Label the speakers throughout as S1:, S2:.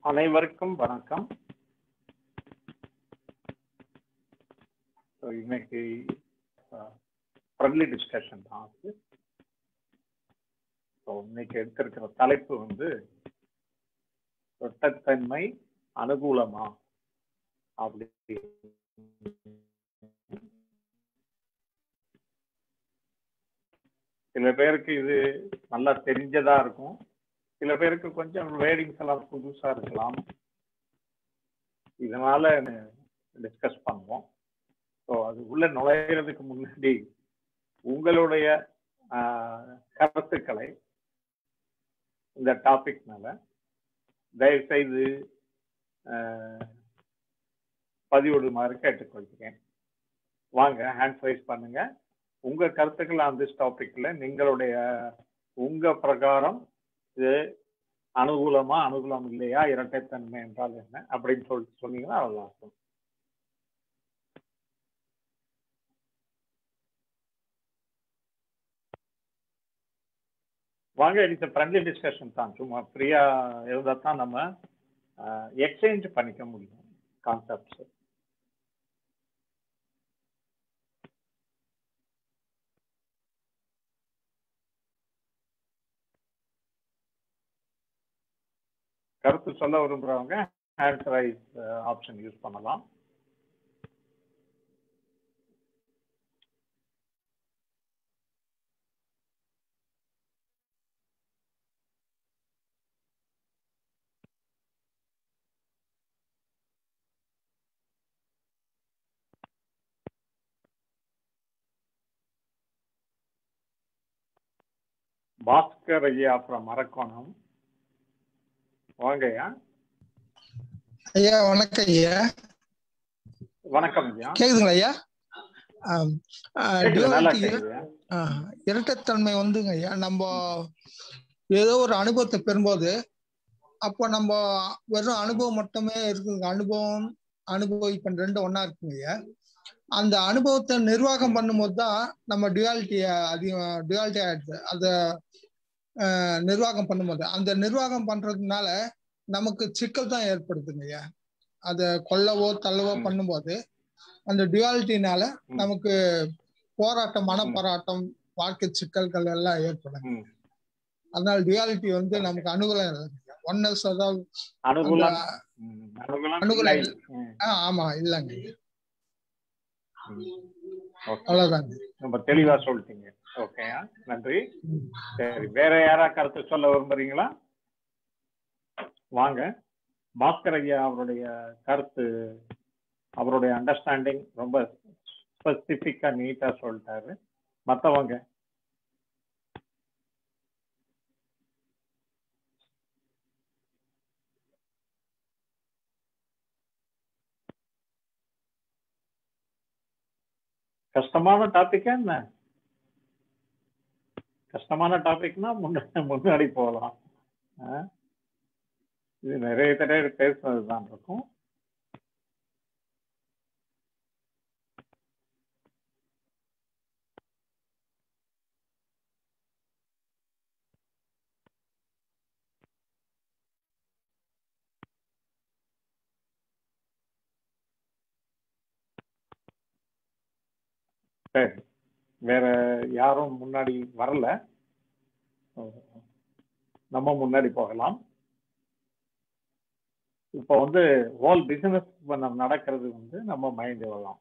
S1: அனைவருக்கும் வணக்கம் So, இன்னைக்கு ஃப்ரெண்ட்லி டிஸ்கஷன் தான் அது ஸோ இன்னைக்கு எடுத்திருக்கிற தலைப்பு வந்து தொட்டத்தன்மை அனுகூலமா அப்படி சில பேருக்கு இது நல்லா தெரிஞ்சதா இருக்கும் சில பேருக்கு கொஞ்சம் வேர்டிங்ஸ் எல்லாம் புதுசா இருக்கலாம் இதனால டிஸ்கஸ் பண்ணுவோம் ஸோ அது உள்ள நுழையிறதுக்கு முன்னாடி உங்களுடைய ஆஹ், கருத்துக்களை இந்த டாபிக் மேல தயவு செய்து ஆஹ், பதிவிடுமாறு கேட்டுக்கொள்கிறேன் வாங்க ஹேண்ட் ரைஸ் பண்ணுங்க உங்க கருத்துக்கள் அந்த டாபிக்ல நீங்களுடைய உங்க பிரகாரம் இது அனுகூலமா அனுகூலம் இல்லையா இரட்டைத்தன்மை என்றால் என்ன அப்படின்னு சொல்லி சொன்னீங்கன்னா நல்லா இருக்கும் வாங்க இட்ஸ் ஃப்ரெண்ட்லி டிஸ்கஷன் தான் சும்மா ஃப்ரீயா இருந்தால் தான் நம்ம எக்ஸ்சேஞ்ச் பண்ணிக்க முடியும் கான்செப்ட்ஸ் கருத்து சொல்ல விரும்புறவங்க ஹேண்ட் ரைஸ் ஆப்ஷன் யூஸ் பண்ணலாம் பாஸ்கர் ஐயா அப்புறம் மரக்கோணம் வாங்கய்யா
S2: ஐயா வணக்கம் ஐயா
S1: வணக்கம் ஐயா
S2: கேக்குதுங்களா ஐயா ஆம், ஆ,
S1: கேக்குது, நல்லா
S2: duality,
S1: கேக்குது
S2: ஆ, இரட்டைத்தன்மை வந்துங்க ஐயா நம்ம ஏதோ ஒரு அனுபவத்தை பெறும்போது அப்போ நம்ம வெறும் அனுபவம் மட்டுமே இருக்குங்க அனுபவம் அனுபவிப்பன் ரெண்டு ஒண்ணா இருக்குங்க ஐயா அந்த அனுபவத்தை நிர்வாகம் பண்ணும்போது தான் நம்ம டுவாலிட்டிய அதிகம் டுவாலிட்டி ஆயிடுது அதை ஆஹ், நிர்வாகம் பண்ணும்போது அந்த நிர்வாகம் பண்றதுனால நமக்கு சிக்கல் தான் ஏற்படுதுங்க ஐயா அதை கொல்லவோ தள்ளவோ
S1: ம்.
S2: பண்ணும்போது அந்த டுவாலிட்டினால
S1: ம்.
S2: நமக்கு போராட்டம் மன
S1: ம்.
S2: போராட்டம் வாழ்க்கை சிக்கல்கள் எல்லாம் ஏற்படும்
S1: ம்.
S2: அதனால டுவாலிட்டி வந்து நமக்கு அனுகூலம் இல்லை ஒன்னஸ் அதாவது
S1: அனுகூலம்
S2: அந்த-
S1: ம், அனுகூலம்
S2: அனுகூலம்
S1: இல்லை. ம்,
S2: ஆ, ஆமா இல்லைங்க
S1: ம். Okay.
S2: அவ்வளவுதாங்க
S1: ரொம்ப தெளிவா சொல்லிட்டீங்க ஓகே நன்றி
S2: ம்.
S1: சரி வேற யாரா கருத்து சொல்ல விரும்புறீங்களா வாங்க பாஸ்கர் ஐயா அவருடைய கருத்து அவருடைய அண்டர்ஸ்டாண்டிங் ரொம்ப ஸ்பெசிபிக்கா நீட்டா சொல்லிட்டாரு மத்தவங்க கஷ்டமான டாபிக்கா என்ன கஷ்டமான டாபிக்னா முன்னாடி முன்னாடி போகலாம் ஆ? இது நிறைய தடவை பேசுனது தான் இருக்கும் சரி வேற யாரும் முன்னாடி வரல நம்ம முன்னாடி போகலாம் இப்போ வந்து ஹோல் பிசினஸ் நடக்கிறது வந்து நம்ம மைண்ட் வரலாம்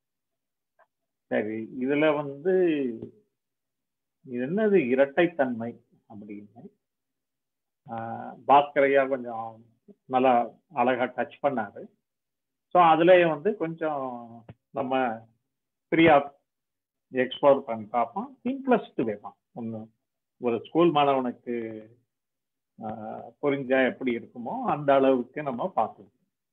S1: சரி இதுல வந்து இது என்னது இரட்டைத்தன்மை அப்படின்னு ஆஹ் பாஸ்கரையா கொஞ்சம் நல்லா அழகா டச் பண்ணாரு ஸோ அதுலயே வந்து கொஞ்சம் நம்ம ஃப்ரீயா எக்ஸ்ப்ளோர் பண்ணி பார்ப்போம் சிம்பிளஸ்ட் வேணும் ஒன்று ஒரு ஸ்கூல் மாணவனுக்கு ஆஹ், புரிஞ்சா எப்படி இருக்குமோ அந்த அளவுக்கு நம்ம பார்க்கலாம்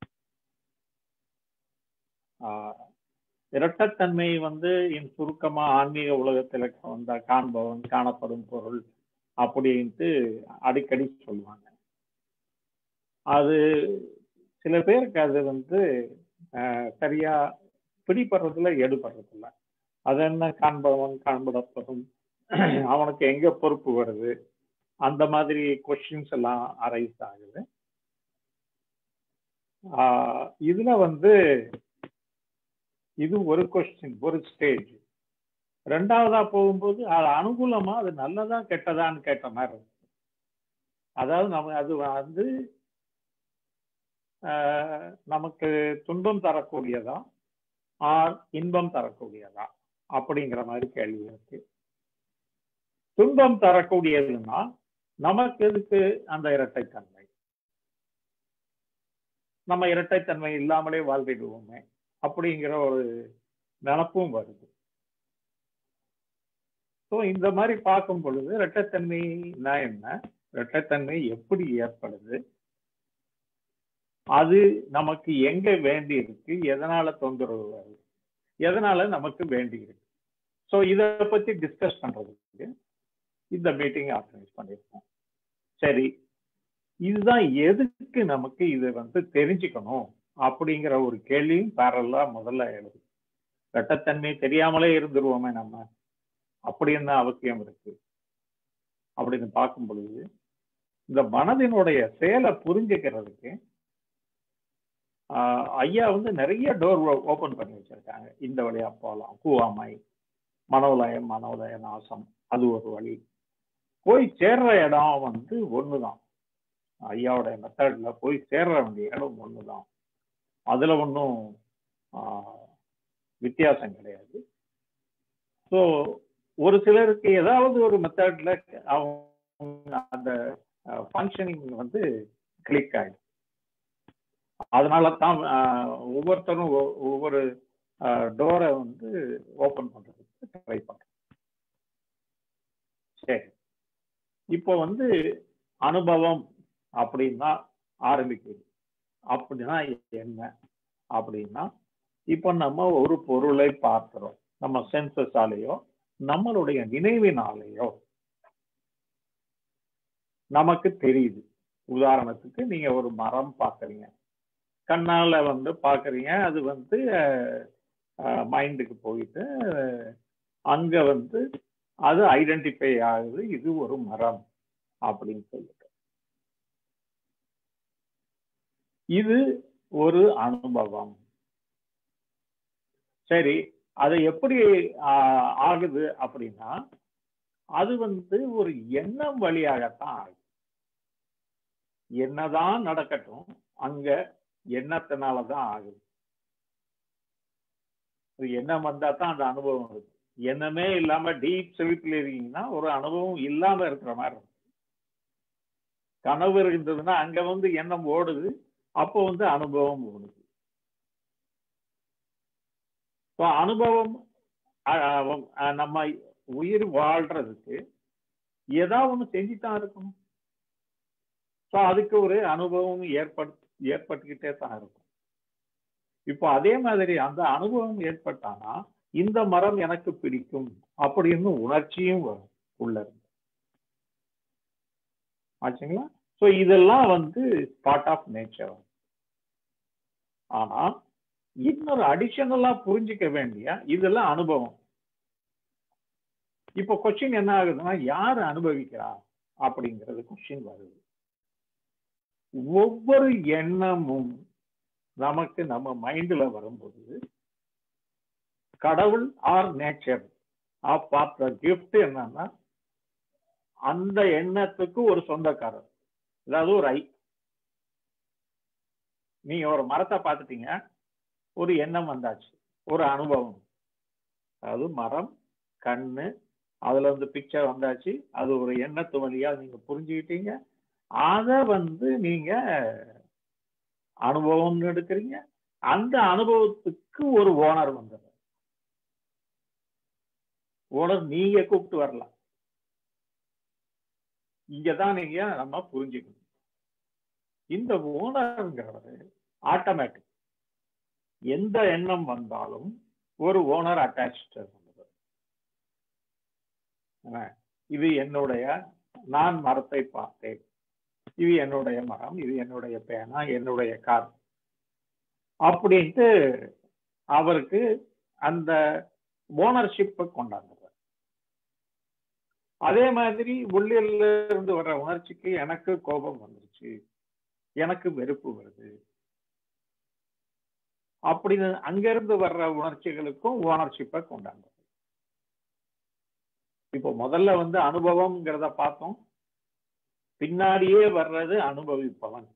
S1: ஆஹ், இரட்டத்தன்மை வந்து என் சுருக்கமா ஆன்மீக உலகத்துல வந்த காண்பவன் காணப்படும் பொருள் அப்படின்ட்டு அடிக்கடி சொல்லுவாங்க அது சில பேருக்கு அது வந்து ஆஹ், சரியா பிடிபடுறதுல எடுபடுறதில்ல அது என்ன காண்பவன் காண்படப்படும் அவனுக்கு எங்க பொறுப்பு வருது அந்த மாதிரி கொஸ்டின்ஸ் எல்லாம் அரைஸ் ஆகுது ஆஹ் இதுல வந்து இது ஒரு கொஸ்டின் ஒரு ஸ்டேஜ் ரெண்டாவதா போகும்போது அது அனுகூலமா அது நல்லதா கெட்டதான்னு கேட்ட மாதிரி இருக்கு அதாவது நம்ம அது வந்து ஆஹ் நமக்கு துன்பம் தரக்கூடியதா ஆர் இன்பம் தரக்கூடியதா அப்படிங்கிற மாதிரி கேள்வி இருக்கு துன்பம் தரக்கூடியதுன்னா நமக்கு எதுக்கு அந்த இரட்டைத்தன்மை நம்ம இரட்டைத்தன்மை இல்லாமலே வாழ்ந்துடுவோமே அப்படிங்கிற ஒரு நினப்பும் வருது ஸோ இந்த மாதிரி பார்க்கும் பொழுது இரட்டைத்தன்மைனா என்ன இரட்டைத்தன்மை எப்படி ஏற்படுது அது நமக்கு எங்க வேண்டி இருக்கு எதனால தொந்தரவு வருது எதனால நமக்கு வேண்டி இருக்கு ஸோ இதை பத்தி டிஸ்கஸ் பண்றதுக்கு இந்த மீட்டிங் ஆர்கனைஸ் பண்ணியிருக்கோம் சரி இதுதான் எதுக்கு நமக்கு இதை வந்து தெரிஞ்சுக்கணும் அப்படிங்கிற ஒரு கேள்வியும் பேரலா முதல்ல எழுது இரட்டத்தன்மை தெரியாமலே இருந்துருவோமே நம்ம அப்படி என்ன அவசியம் இருக்கு அப்படின்னு பார்க்கும் பொழுது இந்த மனதினுடைய செயலை புரிஞ்சுக்கிறதுக்கு ஆஹ் ஐயா வந்து நிறைய டோர் ஓபன் பண்ணி வச்சிருக்காங்க இந்த வழியா போகலாம் கூவாமை மனோலயம் மனோலய நாசம் அது ஒரு வழி போய் சேர்ற இடம் வந்து ஒண்ணுதான் ஐயாவோட மெத்தட்ல போய் சேர்ற வேண்டிய இடம் ஒண்ணுதான் அதுல ஒன்றும் வித்தியாசம் கிடையாது ஸோ ஒரு சிலருக்கு ஏதாவது ஒரு மெத்தட்ல அவங்க அந்த ஃபங்க்ஷனிங் வந்து கிளிக் ஆயிடும் அதனால தான் ஒவ்வொருத்தரும் ஒவ்வொரு டோரை வந்து ஓபன் பண்றதுக்கு ட்ரை பண்றோம் சரி இப்போ வந்து அனுபவம் அப்படின்னா ஆரம்பிக்குது அப்படின்னா என்ன அப்படின்னா இப்போ நம்ம ஒரு பொருளை பார்க்கிறோம் நம்ம சென்சஸாலேயோ நம்மளுடைய நினைவினாலேயோ நமக்கு தெரியுது உதாரணத்துக்கு நீங்க ஒரு மரம் பார்க்குறீங்க கண்ணால வந்து பார்க்குறீங்க அது வந்து மைண்டுக்கு போயிட்டு அங்க வந்து அது ஐடென்டிஃபை ஆகுது இது ஒரு மரம் அப்படின்னு சொல்லிட்டு இது ஒரு அனுபவம் சரி அது எப்படி ஆகுது அப்படின்னா அது வந்து ஒரு எண்ணம் வழியாகத்தான் ஆகுது என்னதான் நடக்கட்டும் அங்க எண்ணத்தினாலதான் ஆகுது எண்ணம் வந்தா தான் அந்த அனுபவம் இருக்கு எண்ணமே இல்லாம டீப் ஸ்லீப்ல இருக்கீங்கன்னா ஒரு அனுபவம் இல்லாம இருக்கிற மாதிரி இருக்கும் கனவு இருந்ததுன்னா அங்க வந்து எண்ணம் ஓடுது அப்போ வந்து அனுபவம் ஓடுது அனுபவம் நம்ம உயிர் வாழ்றதுக்கு ஏதாவது ஒண்ணு செஞ்சுதான் இருக்கணும் ஸோ அதுக்கு ஒரு அனுபவம் ஏற்பட் ஏற்பட்டுக்கிட்டே தான் இருக்கும் இப்போ அதே மாதிரி அந்த அனுபவம் ஏற்பட்டானா இந்த மரம் எனக்கு பிடிக்கும் அப்படின்னு உணர்ச்சியும் வரும் உள்ள இருந்து ஆச்சுங்களா ஸோ இதெல்லாம் வந்து பார்ட் ஆஃப் நேச்சர் ஆனா இன்னொரு அடிஷனலா புரிஞ்சுக்க வேண்டிய இதெல்லாம் அனுபவம் இப்போ கொஸ்டின் என்ன ஆகுதுன்னா யார் அனுபவிக்கிறா அப்படிங்கிறது கொஸ்டின் வருது ஒவ்வொரு எண்ணமும் நமக்கு நம்ம மைண்ட்ல வரும்போது கடவுள் ஆர் நேச்சர் ஆஃப் பார்த்த கிஃப்ட் என்னன்னா அந்த எண்ணத்துக்கு ஒரு சொந்தக்காரர் அதாவது ஒரு ஐ நீங்க ஒரு மரத்தை பார்த்துட்டீங்க ஒரு எண்ணம் வந்தாச்சு ஒரு அனுபவம் அதாவது மரம் கண்ணு அதுல வந்து பிக்சர் வந்தாச்சு அது ஒரு எண்ணத்து வழியா நீங்க புரிஞ்சுக்கிட்டீங்க அதை வந்து நீங்க அனுபவம்னு எடுக்கிறீங்க அந்த அனுபவத்துக்கு ஒரு ஓனர் வந்துடுற ஓனர் நீங்க கூப்பிட்டு வரலாம் இங்கதான் நீங்க நம்ம புரிஞ்சுக்கணும் இந்த ஓனருங்கிறவர் ஆட்டோமேட்டிக் எந்த எண்ணம் வந்தாலும் ஒரு ஓனர் அட்டாச் இது என்னுடைய நான் மரத்தை பார்த்தேன் இது என்னுடைய மரம் இது என்னுடைய பேனா என்னுடைய கார் அப்படின்ட்டு அவருக்கு அந்த ஓனர்ஷிப்பை கொண்டாந்துறார் அதே மாதிரி உள்ளில இருந்து வர்ற உணர்ச்சிக்கு எனக்கு கோபம் வந்துருச்சு எனக்கு வெறுப்பு வருது அப்படின்னு அங்கிருந்து வர்ற உணர்ச்சிகளுக்கும் ஓனர்ஷிப்பை கொண்டாங்க இப்போ முதல்ல வந்து அனுபவம்ங்கிறத பார்த்தோம் பின்னாடியே வர்றது அனுபவிப்பவன்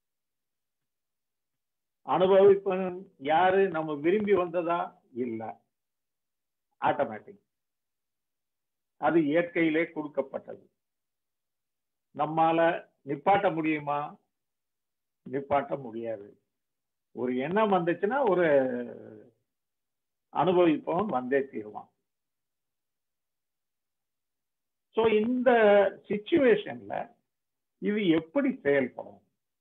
S1: அனுபவிப்பவன் யாரு நம்ம விரும்பி வந்ததா இல்ல ஆட்டோமேட்டிக் அது இயற்கையிலே கொடுக்கப்பட்டது நம்மால நிப்பாட்ட முடியுமா நிப்பாட்ட முடியாது ஒரு எண்ணம் வந்துச்சுன்னா ஒரு அனுபவிப்பவன் வந்தே தீருவான் சோ இந்த சிச்சுவேஷன்ல இது எப்படி செயல்படும்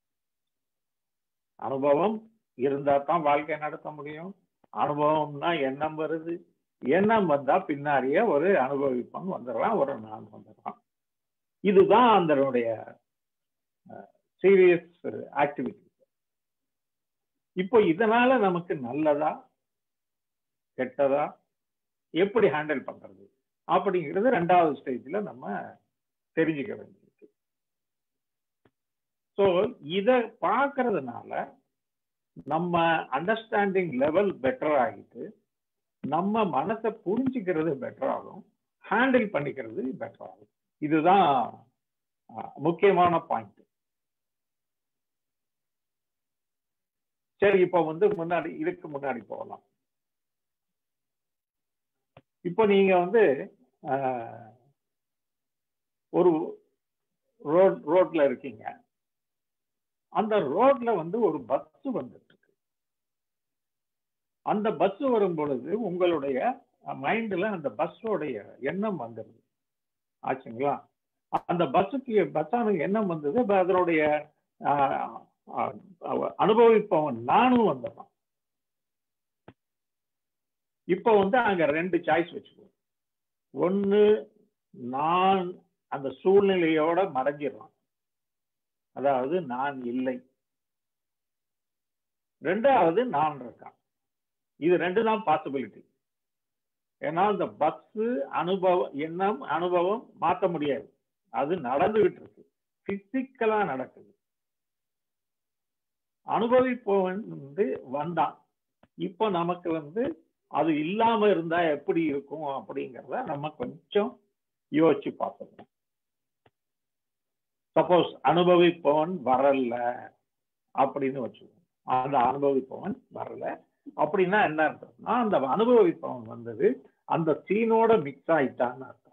S1: அனுபவம் இருந்தா தான் வாழ்க்கை நடத்த முடியும் அனுபவம்னா எண்ணம் வருது எண்ணம் வந்தா பின்னாடியே ஒரு அனுபவிப்பவன் வந்துடுறான் ஒரு நான் வந்துடுறான் இதுதான் அதனுடைய சீரியஸ் ஆக்டிவிட்டி இப்போ இதனால நமக்கு நல்லதா கெட்டதா எப்படி ஹேண்டில் பண்றது அப்படிங்கிறது ரெண்டாவது ஸ்டேஜ்ல நம்ம தெரிஞ்சுக்க வேண்டியிருக்கு ஸோ இதை பார்க்கறதுனால நம்ம அண்டர்ஸ்டாண்டிங் லெவல் பெட்டர் ஆகிட்டு நம்ம மனசை புரிஞ்சுக்கிறது பெட்டர் ஆகும் ஹேண்டில் பண்ணிக்கிறது பெட்டர் ஆகும் இதுதான் முக்கியமான பாயிண்ட் சரி இப்போ வந்து முன்னாடி இதுக்கு முன்னாடி போகலாம் இப்போ நீங்க வந்து ஒரு ரோட் ரோட்ல இருக்கீங்க அந்த ரோட்ல வந்து ஒரு பஸ் வந்துட்டு இருக்கு அந்த பஸ் வரும் பொழுது உங்களுடைய மைண்ட்ல அந்த பஸ்ஸோடைய எண்ணம் வந்துடுது ஆச்சுங்களா அந்த பஸ்ஸுக்கு பஸ்ஸானுக்கு எண்ணம் வந்தது அதனுடைய அனுபவிப்பவன் நானும் வந்துடுறான் இப்போ வந்து அங்க ரெண்டு சாய்ஸ் வச்சுக்கோ ஒன்னு நான் அந்த சூழ்நிலையோட மறைஞ்சிடறான் அதாவது நான் இல்லை ரெண்டாவது நான் இருக்கான் இது ரெண்டு தான் பாசிபிலிட்டி ஏன்னா இந்த பஸ் அனுபவம் எண்ணம் அனுபவம் மாற்ற முடியாது அது நடந்துகிட்டு இருக்கு பிசிக்கலா நடக்குது அனுபவிப்பவன் வந்து வந்தான் இப்போ நமக்கு வந்து அது இல்லாம இருந்தா எப்படி இருக்கும் அப்படிங்கிறத நம்ம கொஞ்சம் யோசிச்சு பார்க்கணும் சப்போஸ் அனுபவிப்பவன் வரல அப்படின்னு வச்சுக்கோங்க அந்த அனுபவிப்பவன் வரல அப்படின்னா என்ன அர்த்தம்னா அந்த அனுபவிப்பவன் வந்தது அந்த சீனோட மிக்ஸ் ஆயிட்டான்னு அர்த்தம்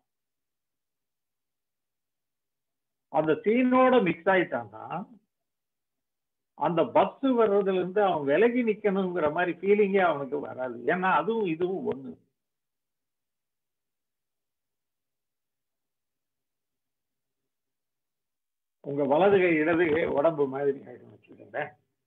S1: அந்த சீனோட மிக்ஸ் ஆயிட்டான்னா அந்த பஸ் வர்றதுல இருந்து அவன் விலகி நிக்கணுங்கிற மாதிரி ஃபீலிங்கே அவனுக்கு வராது ஏன்னா அதுவும் இதுவும் ஒண்ணு உங்க வலதுகை இடதுகை உடம்பு மாதிரி ஆயிடும் வச்சுக்கோங்க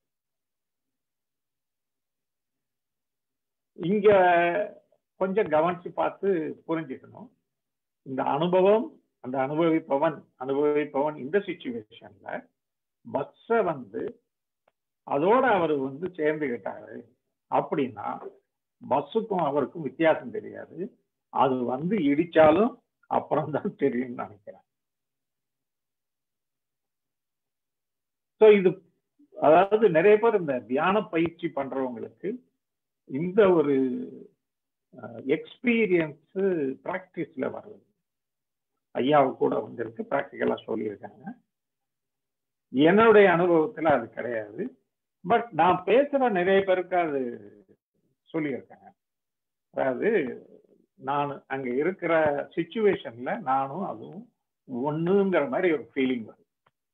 S1: இங்க கொஞ்சம் கவனிச்சு பார்த்து புரிஞ்சுக்கணும் இந்த அனுபவம் அந்த அனுபவிப்பவன் அனுபவிப்பவன் இந்த சுச்சுவேஷன்ல பஸ்ஸ வந்து அதோட அவர் வந்து சேர்ந்துகிட்டாரு அப்படின்னா பஸ்ஸுக்கும் அவருக்கும் வித்தியாசம் தெரியாது அது வந்து இடிச்சாலும் அப்புறம் தான் தெரியும்னு நினைக்கிறேன் ஸோ இது அதாவது நிறைய பேர் இந்த தியான பயிற்சி பண்றவங்களுக்கு இந்த ஒரு எக்ஸ்பீரியன்ஸ் ப்ராக்டிஸ்ல வருது ஐயாவு கூட வந்திருக்கு ப்ராக்டிக்கலா சொல்லியிருக்காங்க என்னுடைய அனுபவத்துல அது கிடையாது பட் நான் பேசுற நிறைய பேருக்கு அது சொல்லியிருக்காங்க அதாவது நான் அங்க இருக்கிற சுச்சுவேஷன்ல நானும் அதுவும் ஒண்ணுங்கிற மாதிரி ஒரு ஃபீலிங் வருது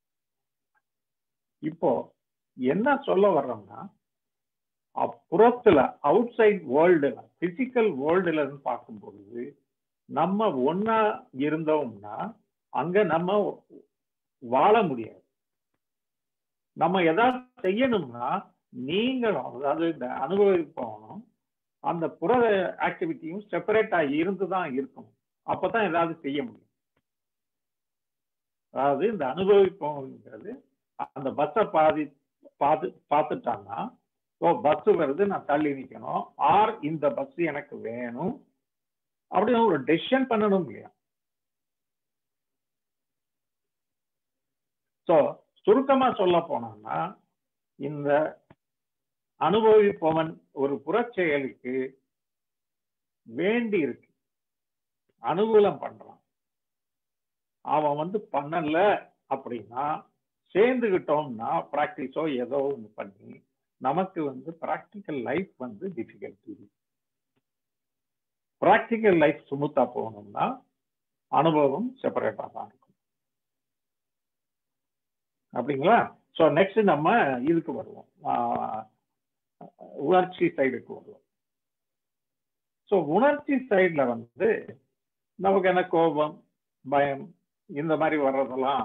S1: இப்போ என்ன சொல்ல வர்றோம்னா புறத்துல அவுட் சைட் வேர்ல்டுல பிசிக்கல் வேர்ல்டுல இருந்து பார்க்கும் பொழுது நம்ம ஒன்னா இருந்தோம்னா அங்க நம்ம வாழ முடியாது நம்ம எதாவது செய்யணும்னா நீங்களும் அதாவது இந்த அனுபவிப்பவனும் அந்த புற ஆக்டிவிட்டியும் செப்பரேட்டா இருந்து தான் இருக்கணும் அப்பதான் ஏதாவது செய்ய முடியும் அதாவது இந்த அனுபவிப்பவங்கிறது அந்த பஸ்ஸை பாதி பார்த்து பார்த்துட்டான்னா ஓ பஸ் வருது நான் தள்ளி நிற்கணும் ஆர் இந்த பஸ் எனக்கு வேணும் அப்படின்னு ஒரு டெசிஷன் பண்ணணும் இல்லையா ஸோ சுருக்கமா சொல்ல போனோம்னா இந்த அனுபவிப்பவன் ஒரு புறச்செயலுக்கு வேண்டி இருக்கு அனுகூலம் பண்றான் அவன் வந்து பண்ணல அப்படின்னா சேர்ந்துகிட்டோம்னா ப்ராக்டிஸோ ஏதோ ஒன்று பண்ணி நமக்கு வந்து ப்ராக்டிக்கல் லைஃப் வந்து டிஃபிகல்ட்டி ப்ராக்டிக்கல் லைஃப் சுமுத்தா போகணும்னா அனுபவம் செப்பரேட்டாக தான் இருக்கும் அப்படிங்களா ஸோ நெக்ஸ்ட் நம்ம இதுக்கு வருவோம் ஆஹ் உணர்ச்சி சைடுக்கு வருவோம் ஸோ உணர்ச்சி சைடுல வந்து நமக்கு என்ன கோபம் பயம் இந்த மாதிரி வர்றதெல்லாம்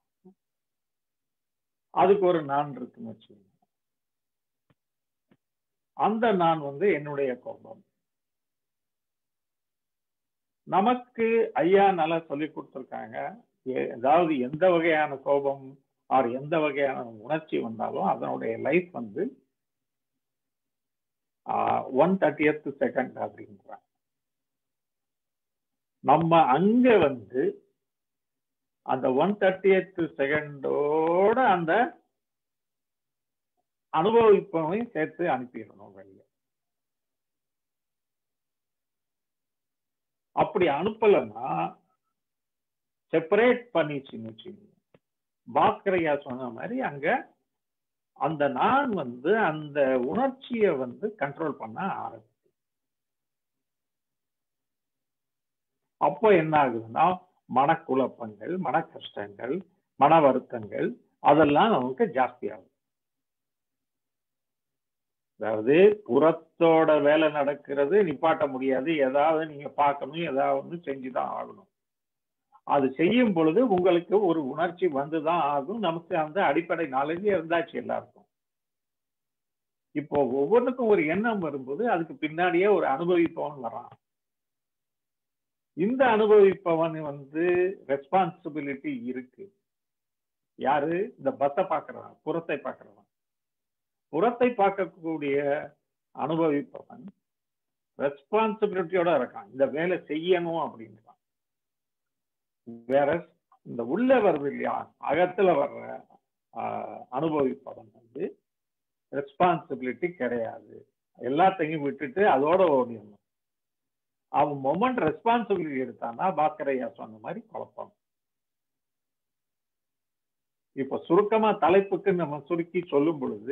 S1: அதுக்கு ஒரு நான் இருக்குன்னு வச்சுக்கோங்க அந்த நான் வந்து என்னுடைய கோபம் நமக்கு ஐயா நல்லா சொல்லி கொடுத்துருக்காங்க அதாவது எந்த வகையான கோபம் ஆர் எந்த வகையான உணர்ச்சி வந்தாலும் அதனுடைய லைஃப் வந்து ஒன் தேர்ட்டியத் செகண்ட் அப்படின்றாங்க நம்ம அங்க வந்து அந்த ஒன் தேர்ட்டியத் செகண்டோட அந்த அனுபவிப்பவையும் சேர்த்து அனுப்பிடணும் வெளியே அப்படி அனுப்பலைன்னா செப்பரேட் பண்ணிச்சுன்னு வச்சுக்கோங்க பாஸ்கரையா சொன்ன மாதிரி அங்க அந்த நான் வந்து அந்த உணர்ச்சியை வந்து கண்ட்ரோல் பண்ண ஆரம்பிச்சு அப்போ என்ன ஆகுதுன்னா மனக்குழப்பங்கள் மன கஷ்டங்கள் மன வருத்தங்கள் அதெல்லாம் நமக்கு ஜாஸ்தியாகும் அதாவது புறத்தோட வேலை நடக்கிறது நிப்பாட்ட முடியாது ஏதாவது நீங்க பார்க்கணும் ஏதாவது செஞ்சுதான் ஆகணும் அது செய்யும் பொழுது உங்களுக்கு ஒரு உணர்ச்சி வந்துதான் ஆகும் நமக்கு அந்த அடிப்படை நாலேஜ் இருந்தாச்சு எல்லாருக்கும் இப்போ ஒவ்வொன்றுக்கும் ஒரு எண்ணம் வரும்போது அதுக்கு பின்னாடியே ஒரு அனுபவிப்பவன் வரான் இந்த அனுபவிப்பவன் வந்து ரெஸ்பான்சிபிலிட்டி இருக்கு யாரு இந்த பஸ்ஸை பார்க்கறவன் புறத்தை பார்க்கறவன் புறத்தை பார்க்கக்கூடிய அனுபவிப்பவன் ரெஸ்பான்சிபிலிட்டியோட இருக்கான் இந்த வேலை செய்யணும் அப்படின்றான் வேற இந்த உள்ள வருது இல்லையா அகத்துல வர்ற அனுபவிப்பவன் வந்து ரெஸ்பான்சிபிலிட்டி கிடையாது எல்லாத்தையும் விட்டுட்டு அதோட ஓடிடணும் அவன் மொமெண்ட் ரெஸ்பான்சிபிலிட்டி எடுத்தான்னா பாஸ்கரையா சொன்ன மாதிரி குழப்பம் இப்ப சுருக்கமா தலைப்புக்கு நம்ம சுருக்கி சொல்லும் பொழுது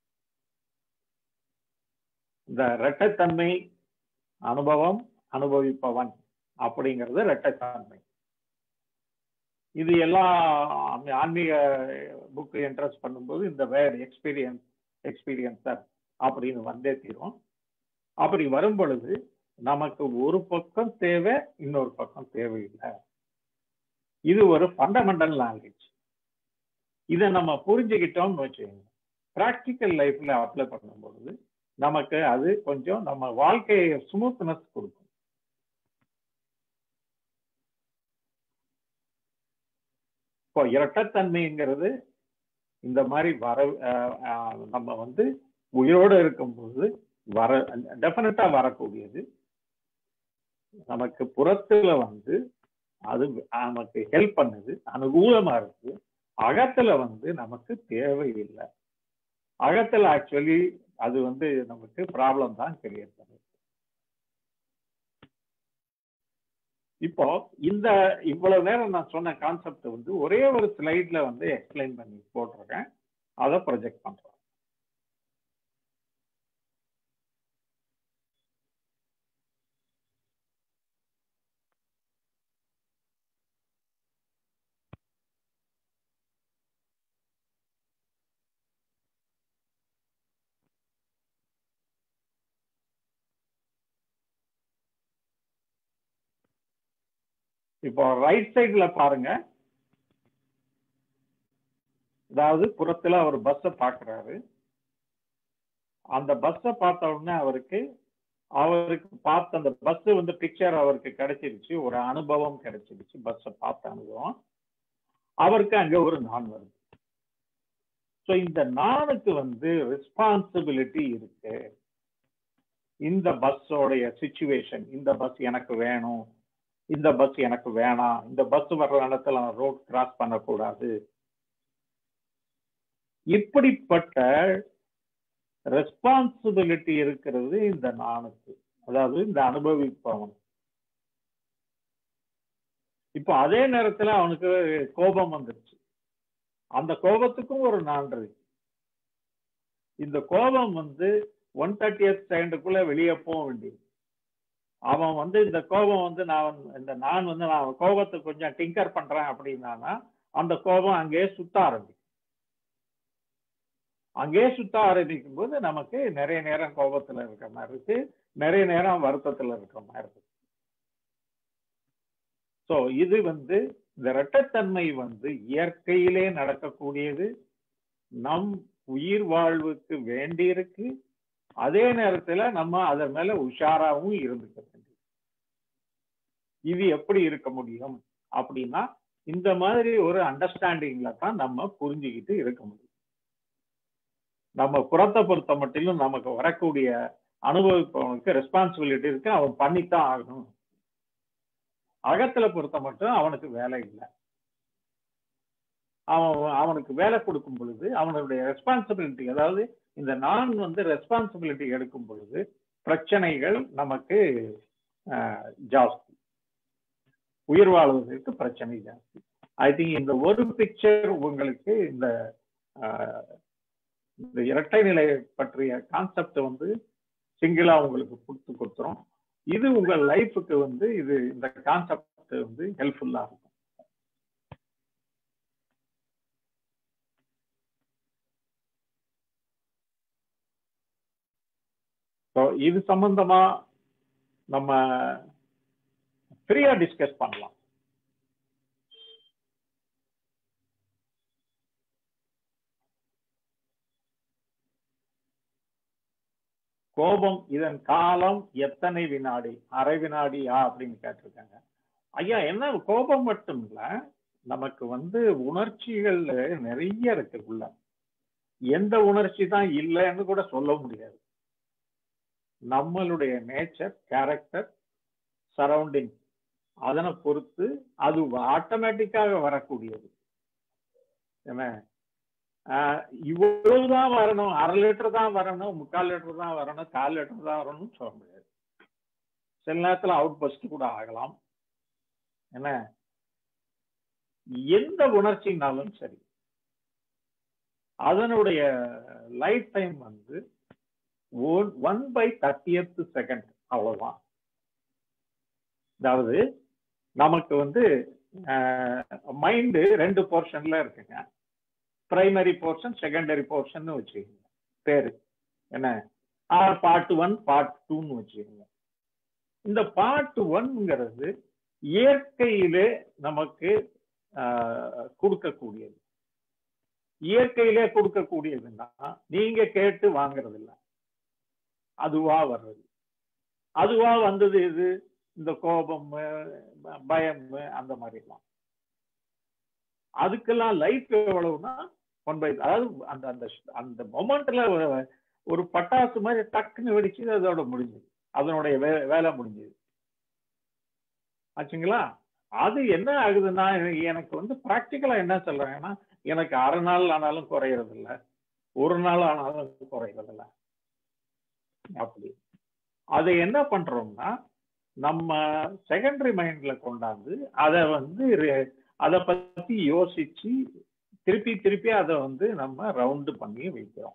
S1: இந்த இரட்டைத்தன்மை அனுபவம் அனுபவிப்பவன் அப்படிங்கிறது இரட்டைத்தன்மை இது எல்லா ஆன்மீக புக்கு இன்ட்ரெஸ்ட் பண்ணும்போது இந்த வேர்டு எக்ஸ்பீரியன்ஸ் எக்ஸ்பீரியன்சர் அப்படின்னு வந்தே தீரும் அப்படி வரும் பொழுது நமக்கு ஒரு பக்கம் தேவை இன்னொரு பக்கம் தேவையில்லை இது ஒரு ஃபண்டமெண்டல் நாலேஜ் இதை நம்ம புரிஞ்சுக்கிட்டோம்னு வச்சுக்கோங்க ப்ராக்டிக்கல் லைஃப்ல அப்ளை பண்ணும் பொழுது நமக்கு அது கொஞ்சம் நம்ம வாழ்க்கையை ஸ்மூத்னஸ் கொடுக்கும் இப்போ இரட்டத்தன்மைங்கிறது இந்த மாதிரி வர நம்ம வந்து உயிரோடு இருக்கும்போது வர டெஃபினட்டா வரக்கூடியது நமக்கு புறத்துல வந்து அது நமக்கு ஹெல்ப் பண்ணுது அனுகூலமா இருக்கு அகத்துல வந்து நமக்கு தேவையில்லை அகத்துல ஆக்சுவலி அது வந்து நமக்கு ப்ராப்ளம் தான் கிரியேட் பண்ணுது இப்போ இந்த இவ்வளவு நேரம் நான் சொன்ன கான்செப்ட் வந்து ஒரே ஒரு ஸ்லைட்ல வந்து எக்ஸ்பிளைன் பண்ணி போட்டிருக்கேன் அதை ப்ரொஜெக்ட் பண்றேன் இப்போ ரைட் சைட்ல பாருங்க அதாவது புறத்துல அவர் பஸ்ஸை பாக்குறாரு அந்த பஸ்ஸை பார்த்த உடனே அவருக்கு அவருக்கு பார்த்த அந்த பஸ் வந்து பிக்சர் அவருக்கு கிடைச்சிருச்சு ஒரு அனுபவம் கிடைச்சிருச்சு பஸ்ஸை பார்த்த அனுபவம் அவருக்கு அங்க ஒரு நான் வருது ஸோ இந்த நானுக்கு வந்து ரெஸ்பான்சிபிலிட்டி இருக்கு இந்த பஸ்ஸோடைய சுச்சுவேஷன் இந்த பஸ் எனக்கு வேணும் இந்த பஸ் எனக்கு வேணாம் இந்த பஸ் வர்ற இடத்துல ரோட் கிராஸ் பண்ணக்கூடாது இப்படிப்பட்ட ரெஸ்பான்சிபிலிட்டி இருக்கிறது இந்த நானுக்கு அதாவது இந்த அனுபவிப்பவன் இப்போ அதே நேரத்துல அவனுக்கு கோபம் வந்துருச்சு அந்த கோபத்துக்கும் ஒரு நான் இருக்கு இந்த கோபம் வந்து ஒன் தேர்ட்டி செகண்டுக்குள்ள வெளியே போக வேண்டியது அவன் வந்து இந்த கோபம் வந்து நான் வந்து- இந்த நான் வந்து நான் கோபத்தை கொஞ்சம் டிங்கர் பண்றேன் அப்படின்னா அந்த கோபம் அங்கேயே சுத்த ஆரம்பிக்கும் அங்கேயே சுத்த ஆரம்பிக்கும் போது நமக்கு நிறைய நேரம் கோபத்துல இருக்கிற மாதிரி இருக்கு நிறைய நேரம் வருத்தத்துல இருக்கிற மாதிரி இருக்கு ஸோ இது வந்து இந்த இரட்டைத்தன்மை வந்து இயற்கையிலே நடக்கக்கூடியது நம் உயிர் வாழ்வுக்கு வேண்டியிருக்கு அதே நேரத்துல நம்ம அதன் மேல உஷாராவும் இருந்துக்க வேண்டியது இது எப்படி இருக்க முடியும் அப்படின்னா இந்த மாதிரி ஒரு அண்டர்ஸ்டாண்டிங்ல தான் நம்ம புரிஞ்சுக்கிட்டு இருக்க முடியும் நம்ம புறத்தை பொறுத்த மட்டிலும் நமக்கு வரக்கூடிய அனுபவிப்பவனுக்கு ரெஸ்பான்சிபிலிட்டி இருக்கு அவன் பண்ணித்தான் ஆகணும் அகத்துல பொறுத்த மட்டும் அவனுக்கு வேலை இல்லை அவன் அவனுக்கு வேலை கொடுக்கும் பொழுது அவனுடைய ரெஸ்பான்சிபிலிட்டி அதாவது இந்த நான் வந்து ரெஸ்பான்சிபிலிட்டி எடுக்கும் பொழுது பிரச்சனைகள் நமக்கு ஆஹ், ஜாஸ்தி உயிர் வாழ்வதற்கு பிரச்சனை ஜாஸ்தி ஐ திங்க் இந்த ஒரு பிக்சர் உங்களுக்கு இந்த ஆஹ், இந்த இரட்டை நிலை பற்றிய கான்செப்ட் வந்து சிங்கிளா உங்களுக்கு கொடுத்து கொடுத்துரும் இது உங்க லைஃபுக்கு வந்து இது இந்த கான்செப்ட் வந்து ஹெல்ப்ஃபுல்லா இருக்கும் ஸோ இது சம்பந்தமா நம்ம ஃப்ரீயா டிஸ்கஸ் பண்ணலாம் கோபம் இதன் காலம் எத்தனை வினாடி அரை வினாடியா அப்படின்னு கேட்டிருக்காங்க ஐயா என்ன கோபம் மட்டும் இல்ல நமக்கு வந்து உணர்ச்சிகள் நிறைய இருக்கு உள்ள எந்த உணர்ச்சி தான் இல்லைன்னு கூட சொல்ல முடியாது நம்மளுடைய நேச்சர் கேரக்டர் சரௌண்டிங் அதனை பொறுத்து அது ஆட்டோமேட்டிக்காக வரக்கூடியது என்ன ஆஹ் இவ்வளவுதான் வரணும் அரை லிட்டர் தான் வரணும் முக்கால் லிட்டர் தான் வரணும் கால் லிட்டர் தான் வரணும்னு சொல்ல முடியாது சில நேரத்துல அவுட் பஸ்ட் கூட ஆகலாம் என்ன எந்த உணர்ச்சினாலும் சரி அதனுடைய லைஃப் டைம் வந்து ஒன் பை தேர்ட்டியத் செகண்ட் அவ்வளவுதான் அதாவது நமக்கு வந்து மைண்டு ரெண்டு போர்ஷன்ல இருக்குங்க பிரைமரி போர்ஷன் செகண்டரி போர்ஷன் வச்சுக்கோங்க பேரு என்ன பார்ட் ஒன் பார்ட் டூன்னு வச்சுக்கோங்க இந்த பார்ட் ஒன்ங்கிறது இயற்கையிலே நமக்கு ஆஹ், கொடுக்கக்கூடியது இயற்கையிலே கொடுக்கக்கூடியதுன்னா நீங்க கேட்டு வாங்குறது இல்ல அதுவா வர்றது அதுவா வந்தது இது இந்த கோபம் அஹ், பயம் அந்த மாதிரிலாம் அதுக்கெல்லாம் லைஃப் எவ்வளவுனா ஒன் பை அதாவது அந்த அந்த அந்த மொமெண்ட்ல ஒரு பட்டாசு மாதிரி டக்குன்னு வெடிச்சு அதோட முடிஞ்சது அதனுடைய வே- வேலை முடிஞ்சது ஆச்சுங்களா அது என்ன ஆகுதுன்னா எனக்கு- எனக்கு வந்து ப்ராக்டிக்கலா என்ன சொல்றாங்கன்னா எனக்கு அரை நாள் ஆனாலும் குறையறது இல்ல ஒரு நாள் ஆனாலும் குறையறது இல்ல அப்படி அதை என்ன பண்றோம்னா நம்ம செகண்டரி மைண்ட்ல கொண்டாந்து அதை வந்து re- அதை பத்தி யோசிச்சு திருப்பி திருப்பி அதை வந்து நம்ம ரவுண்டு பண்ணி வைக்கிறோம்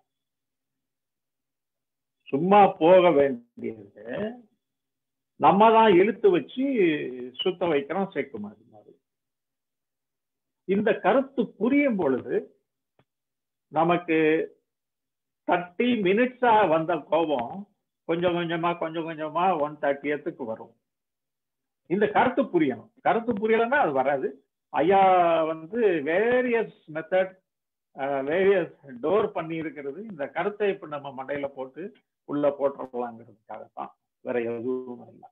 S1: சும்மா போக வேண்டியது நம்ம தான் இழுத்து வச்சு சுத்த வைக்கிறோம் செக்கு மாதிரி மாதிரி இந்த கருத்து புரியும் பொழுது நமக்கு தேர்ட்டி மினிட்ஸா வந்த கோபம் கொஞ்சம் கொஞ்சமா கொஞ்சம் கொஞ்சமா ஒன் தேர்ட்டியத்துக்கு வரும் இந்த கருத்து புரியணும் கருத்து புரியலைன்னா அது வராது ஐயா வந்து வேரியஸ் மெத்தட் வேரியஸ் டோர் பண்ணி இருக்கிறது இந்த கருத்தை இப்ப நம்ம மண்டையில போட்டு உள்ள போட்டுடலாங்கிறதுக்காகத்தான் வேற எதுவும் இல்லை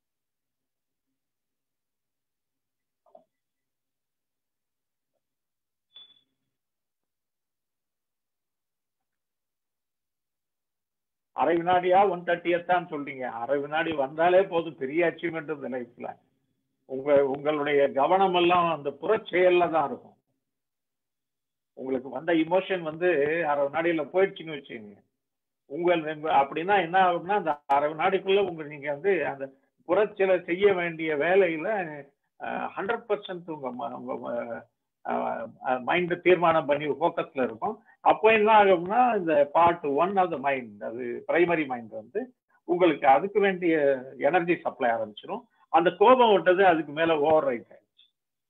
S1: அரை வினாடியா ஒன் தேர்ட்டியத்தான் சொல்றீங்க அரை வினாடி வந்தாலே போதும் பெரிய அச்சீவ்மெண்ட் இந்த லைஃப்ல உங்க உங்களுடைய கவனம் எல்லாம் அந்த புறச்செயல்ல தான் இருக்கும் உங்களுக்கு வந்த இமோஷன் வந்து அரை வினாடியில போயிடுச்சுன்னு வச்சுக்கோங்க உங்கள் உங்க- அப்படின்னா என்ன ஆகும்னா அந்த அரை நாளைக்குள்ள உங்க நீங்க வந்து அந்த புறச்சில செய்ய வேண்டிய வேலையில ஹண்ட்ரட் பர்சன்ட் உங்க ம- உங்க மைண்ட் தீர்மானம் பண்ணி ஃபோக்கஸ்ல இருக்கும் அப்போ என்ன ஆகும்னா இந்த part one of the mind அது பிரைமரி மைண்ட் வந்து உங்களுக்கு அதுக்கு வேண்டிய எனர்ஜி சப்ளை ஆரம்பிச்சிடும் அந்த கோபம் விட்டது அதுக்கு மேல ஓவர் ரைட் ஆயிடுச்சு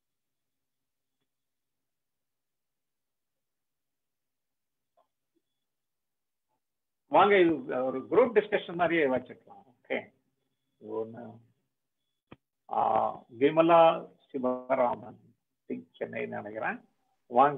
S1: வாங்க இது ஒரு குரூப் டிஸ்கஷன் மாதிரியே வச்சுக்கலாம் ஓகே ஒன்று விமலா சிவராமன் சென்னை நினைக்கிறேன் வாங்க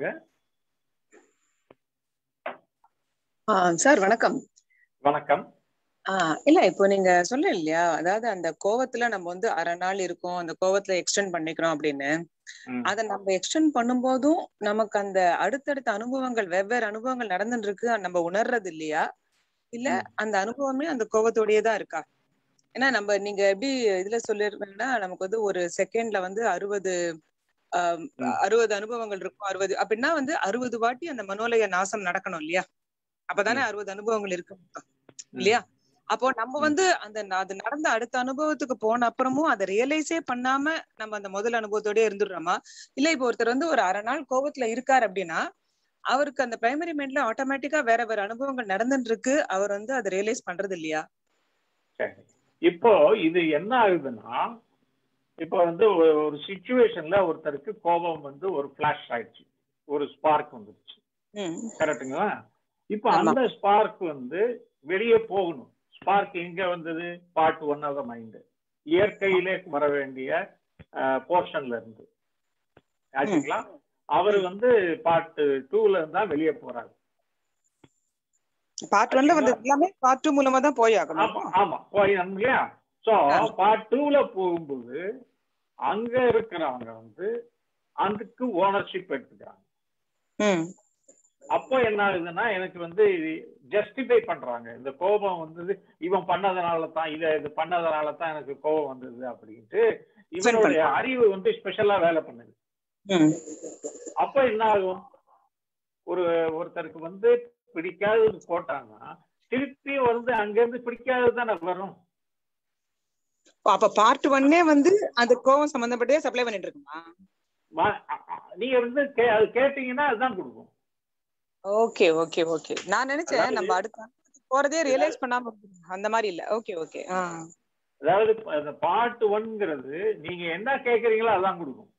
S3: சார் வணக்கம்
S1: வணக்கம்
S3: ஆஹ் இல்ல இப்போ நீங்க சொல்ல இல்லையா அதாவது அந்த கோவத்துல நம்ம வந்து அரை நாள் இருக்கும் அந்த கோவத்துல எக்ஸ்டெண்ட் பண்ணிக்கிறோம் அப்படின்னு
S1: ம்,
S3: அத நம்ம எக்ஸ்டெண்ட் பண்ணும்போதும் நமக்கு அந்த அடுத்தடுத்த அனுபவங்கள் வெவ்வேறு அனுபவங்கள் நடந்துட்டு இருக்கு நம்ம உணர்றது இல்லையா இல்ல
S1: ம்.
S3: அந்த அனுபவமே அந்த கோவத்தோடயே தான் இருக்கா ஏன்னா நம்ம நீங்க எப்படி இதுல சொல்லிருந்தீங்கன்னா நமக்கு வந்து ஒரு செகண்ட்ல வந்து அறுபது
S1: ம்.
S3: அறுபது அனுபவங்கள் இருக்கும் அறுபது அப்படின்னா வந்து அறுபது வாட்டி அந்த மனோலய நாசம் நடக்கணும் இல்லையா அப்பதானே அறுபது அனுபவங்கள் இருக்கு இல்லையா அப்போ நம்ம
S1: ம்.
S3: வந்து அந்த ந- அது நடந்த அடுத்த அனுபவத்துக்கு போன அப்புறமும் அதை ரியலைஸே பண்ணாம நம்ம அந்த முதல் அனுபவத்தோடயே இருந்துடுறோமா இல்ல இப்போ ஒருத்தர் வந்து ஒரு அரை நாள் கோபத்துல இருக்காரு அப்படின்னா அவருக்கு அந்த பிரைமரி மைண்ட்ல ஆட்டோமேட்டிக்கா வேற வேற அனுபவங்கள் நடந்துட்டு இருக்கு அவர் வந்து அதை ரியலைஸ் பண்றது இல்லையா
S1: சரி இப்போ இது என்ன ஆகுதுன்னா இப்போ வந்து ஒரு- ஒரு சுச்சுவேஷன்ல ஒருத்தருக்கு கோபம் வந்து ஒரு ஃபிளாஷ் ஆயிடுச்சு ஒரு ஸ்பார்க் வந்துருச்சு
S3: ம்
S1: கரெக்ட்டுங்களா இப்போ
S3: ஆமா.
S1: அந்த ஸ்பார்க் வந்து வெளியே போகணும் ஸ்பார்க் எங்க வந்தது part one of the mind இயற்கையிலே வர வேண்டிய போர்ஷன்ல இருந்து ஆச்சுங்களா அவர் வந்து பார்ட் டூல இருந்தா வெளியே போறாரு
S3: பார்ட் ஒன்ல வந்து எல்லாமே பார்ட் டூ மூலமா தான் போய் ஆகணும்
S1: ஆமா ஆமா போயிடணும் இல்லையா சோ
S3: ஆ.
S1: பார்ட் டூல போகும்போது அங்க இருக்கிறவங்க வந்து அதுக்கு ஓனர்ஷிப் எடுத்துக்கிறாங்க
S3: ம்
S1: அப்போ என்ன ஆகுதுன்னா எனக்கு வந்து ஜஸ்டிஃபை பண்றாங்க இந்த கோபம் வந்தது இவன் பண்ணதுனால தான் இதை இது பண்ணதுனால தான் எனக்கு கோபம் வந்தது அப்படின்ட்டு இவனுடைய
S3: பண்றாங்க.
S1: அறிவு வந்து ஸ்பெஷலா வேலை பண்ணுது
S3: ம்
S1: அப்போ என்ன ஆகும் ஒரு ஒருத்தருக்கு வந்து பிடிக்காதது போட்டாங்கன்னா திருப்பி வந்து அங்கிருந்து பிடிக்காதது தானே வரும்
S3: அப்ப பார்ட் ஒன்னே வந்து அந்த கோவம் சம்பந்தப்பட்டே சப்ளை பண்ணிட்டு இருக்குமா
S1: வா- அ- அ- நீங்க வந்து கே- அது கேட்டீங்கன்னா அதுதான் கொடுக்கும்
S3: ஓகே ஓகே ஓகே நான் நினைச்சேன்
S1: அதாவது-
S3: நம்ம அடுத்த அனுபவத்துக்கு போறதே ரியலைஸ் பண்ணாம இருக்கணும். அந்த மாதிரி இல்ல ஓகே ஓகே ஆ
S1: அதாவது அந்த பார்ட் ஒன்ங்கிறது நீங்க என்ன கேக்குறீங்களோ அதான் கொடுக்கும்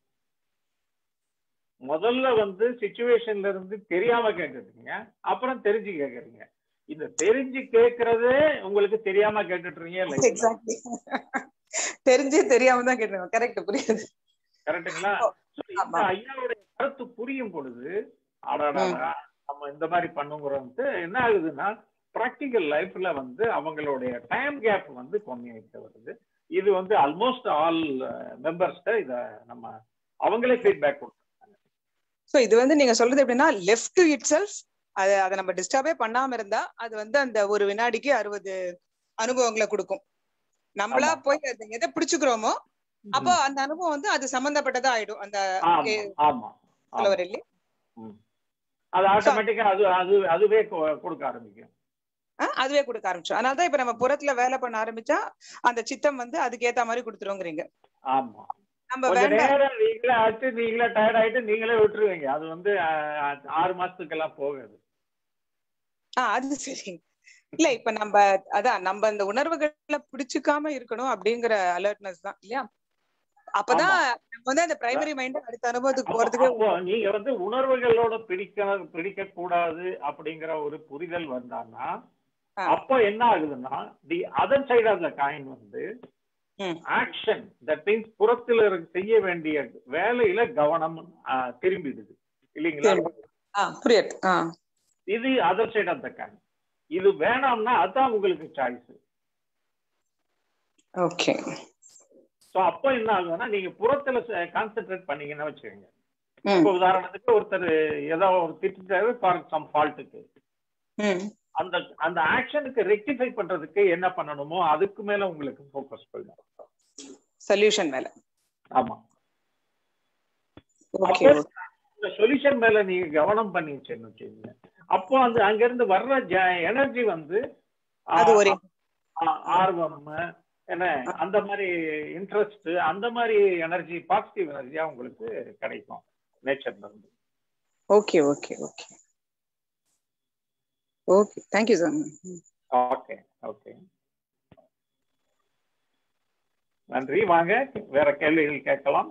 S1: முதல்ல வந்து சுச்சுவேஷன்ல இருந்து தெரியாம கேட்டுட்டீங்க அப்புறம் தெரிஞ்சு கேக்குறீங்க இந்த தெரிஞ்சு கேக்குறதே உங்களுக்கு தெரியாம கேட்டுட்டு இருக்கீங்க
S3: எக்ஸாக்ட்லி தெரிஞ்சே தெரியாம தான் கேட்டேன் கரெக்ட் புரியுது
S1: கரெக்டுங்களா So, இந்த
S3: ஆமா.
S1: ஐயாவுடைய கருத்து புரியும் பொழுது அடாடா நம்ம இந்த மாதிரி பண்ணுங்கிறது என்ன ஆகுதுன்னா ப்ராக்டிக்கல் லைஃப்ல வந்து அவங்களுடைய டைம் கேப் வந்து கம்மியாயிட்டு வருது இது வந்து ஆல்மோஸ்ட் ஆல் மெம்பர்ஸ்ட இத நம்ம அவங்களே ஃபீட்பேக் கொடுத்தாங்க
S3: சோ இது வந்து நீங்க சொல்றது எப்படின்னா லெஃப்ட் டு இட் செல்ஃப் அத அதை நம்ம டிஸ்டர்பே பண்ணாம இருந்தா அது வந்து அந்த ஒரு வினாடிக்கு அறுபது அனுபவங்களை கொடுக்கும் நம்மளா
S1: ஆமா.
S3: போய் அதை எதை பிடிச்சுக்கிறோமோ அப்போ அந்த அனுபவம் வந்து அது சம்பந்தப்பட்டதா ஆயிடும் அந்த
S1: ஆமா
S3: ஏ,
S1: ஆமா
S3: சொல்ல
S1: ஆமா.
S3: வர இல்லையா
S1: ம். அது ஆட்டோமேட்டிக்கா அது அது அதுவே கொ- கொடுக்க ஆரம்பிக்கும்
S3: ஆ, அதுவே கொடுக்க ஆரம்பிச்சோம் அதனாலதான் இப்ப நம்ம புறத்துல வேலை பண்ண ஆரம்பிச்சா அந்த சித்தம் வந்து அதுக்கு ஏத்த மாதிரி கொடுத்துருவோங்கிறீங்க
S1: ஆமா
S3: நம்ம
S1: கொஞ்ச
S3: வேண்டாம்
S1: நேரம் நீங்களே ஆச்சு நீங்களே டயர்ட் ஆயிட்டு நீங்களே விட்டுருவீங்க அது வந்து அஹ், ஆறு மாசத்துக்கெல்லாம் போகாது
S3: ஆ அது சரி இல்ல இப்ப நம்ம அதான் நம்ம அந்த உணர்வுகளை பிடிச்சுக்காம இருக்கணும் அப்படிங்கிற அலர்ட்னஸ் தான் இல்லையா அப்பதான் நம்ம வந்து அந்த பிரைமரி மைண்ட் அடுத்த அனுபவத்துக்கு
S1: அப்போ-
S3: போறதுக்கு
S1: அப்போ நீங்க வந்து உணர்வுகளோட பிடிக்க பிடிக்க கூடாது அப்படிங்கிற ஒரு புரிதல் வந்தான்னா
S3: ஆ.
S1: அப்போ என்ன ஆகுதுன்னா the other side of the coin வந்து
S3: ம்.
S1: ஆக்ஷன் தட் மீன்ஸ் புறத்துல இருக்க- செய்ய வேண்டிய வேலையில கவனம் ஆ, திரும்பிடுது இல்லைங்களா
S3: ஆ புரியுது ஆ
S1: இது other side of the coin இது வேணாம்னா அதான் உங்களுக்கு சாய்ஸ்
S3: ஓகே
S1: ஸோ அப்போ என்ன ஆகுதுன்னா நீங்க புறத்துல கான்சென்ட்ரேட் பண்ணீங்கன்னு வச்சுக்கோங்க
S3: ம்
S1: இப்போ உதாரணத்துக்கு ஒருத்தர் ஏதோ ஒரு திட்டாரு ஃபார் சம் ஃபால்ட்டுக்கு
S3: ம்
S1: அந்த அந்த ஆக்ஷனுக்கு ரெக்டிஃபை பண்றதுக்கு என்ன பண்ணணுமோ அதுக்கு மேல உங்களுக்கு ஃபோக்கஸ் பண்ணும்
S3: சொல்யூஷன் மேல
S1: ஆமா
S3: ஓகே
S1: அப்போ இந்த சொல்யூஷன் மேல நீங்க கவனம் பண்ணி வச்சுன்னு வச்சுக்கோங்க அப்போ அந்த அங்க இருந்து வர்ற எனர்ஜி வந்து ஆ,
S3: அது ஒரு
S1: ஆ- ஆர்வம் என்ன அந்த மாதிரி இன்ட்ரெஸ்ட் அந்த மாதிரி எனர்ஜி பாசிட்டிவ் எனர்ஜியா உங்களுக்கு கிடைக்கும் நேச்சர்ல இருந்து
S3: okay okay okay okay thank you sir
S1: okay okay நன்றி வாங்க வேற கேள்விகள் கேட்கலாம்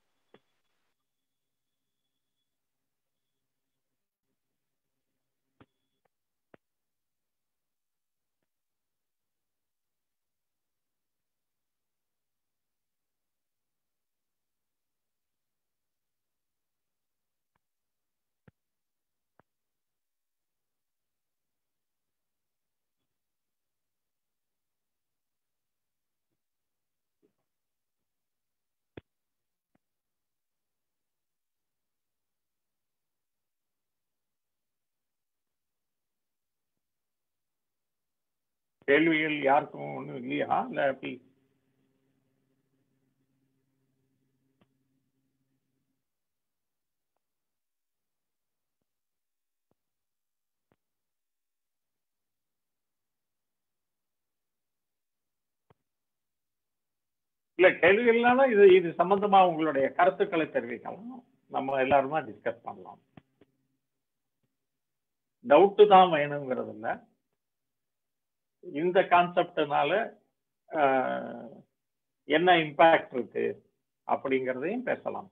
S1: கேள்விகள் யாருக்கும் ஒண்ணும் இல்லையா இல்ல எப்படி இல்ல கேள்விகள்னால இது இது சம்பந்தமா உங்களுடைய கருத்துக்களை தெரிவிக்கலாம் நம்ம எல்லாருமா டிஸ்கஸ் பண்ணலாம் டவுட்டு தான் வேணுங்கிறது இல்ல இந்த கான்செப்ட்னால என்ன இம்பாக்ட் இருக்கு அப்படிங்கிறதையும் பேசலாம்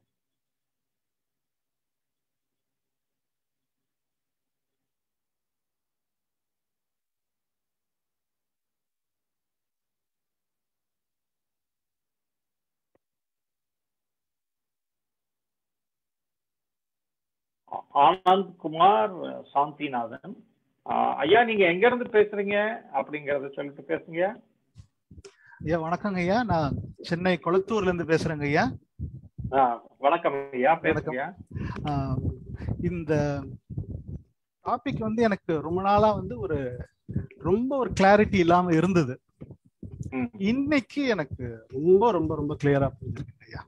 S1: ஆனந்த் குமார் சாந்திநாதன் ஆஹ் ஐயா நீங்க எங்க இருந்து பேசுறீங்க அப்படிங்கறத சொல்லிட்டு பேசுங்க
S4: ஐயா வணக்கங்க ஐயா நான் சென்னை கொளத்தூர்ல இருந்து பேசுறேங்க ஐயா
S1: ஆஹ் வணக்கம் ஐயா பேசுங்க
S4: ஆஹ் இந்த டாபிக் வந்து எனக்கு ரொம்ப நாளா வந்து ஒரு ரொம்ப ஒரு கிளாரிட்டி இல்லாம இருந்தது
S1: ம்.
S4: இன்னைக்கு எனக்கு ரொம்ப ரொம்ப ரொம்ப கிளியரா புரிஞ்சிருக்கு ஐயா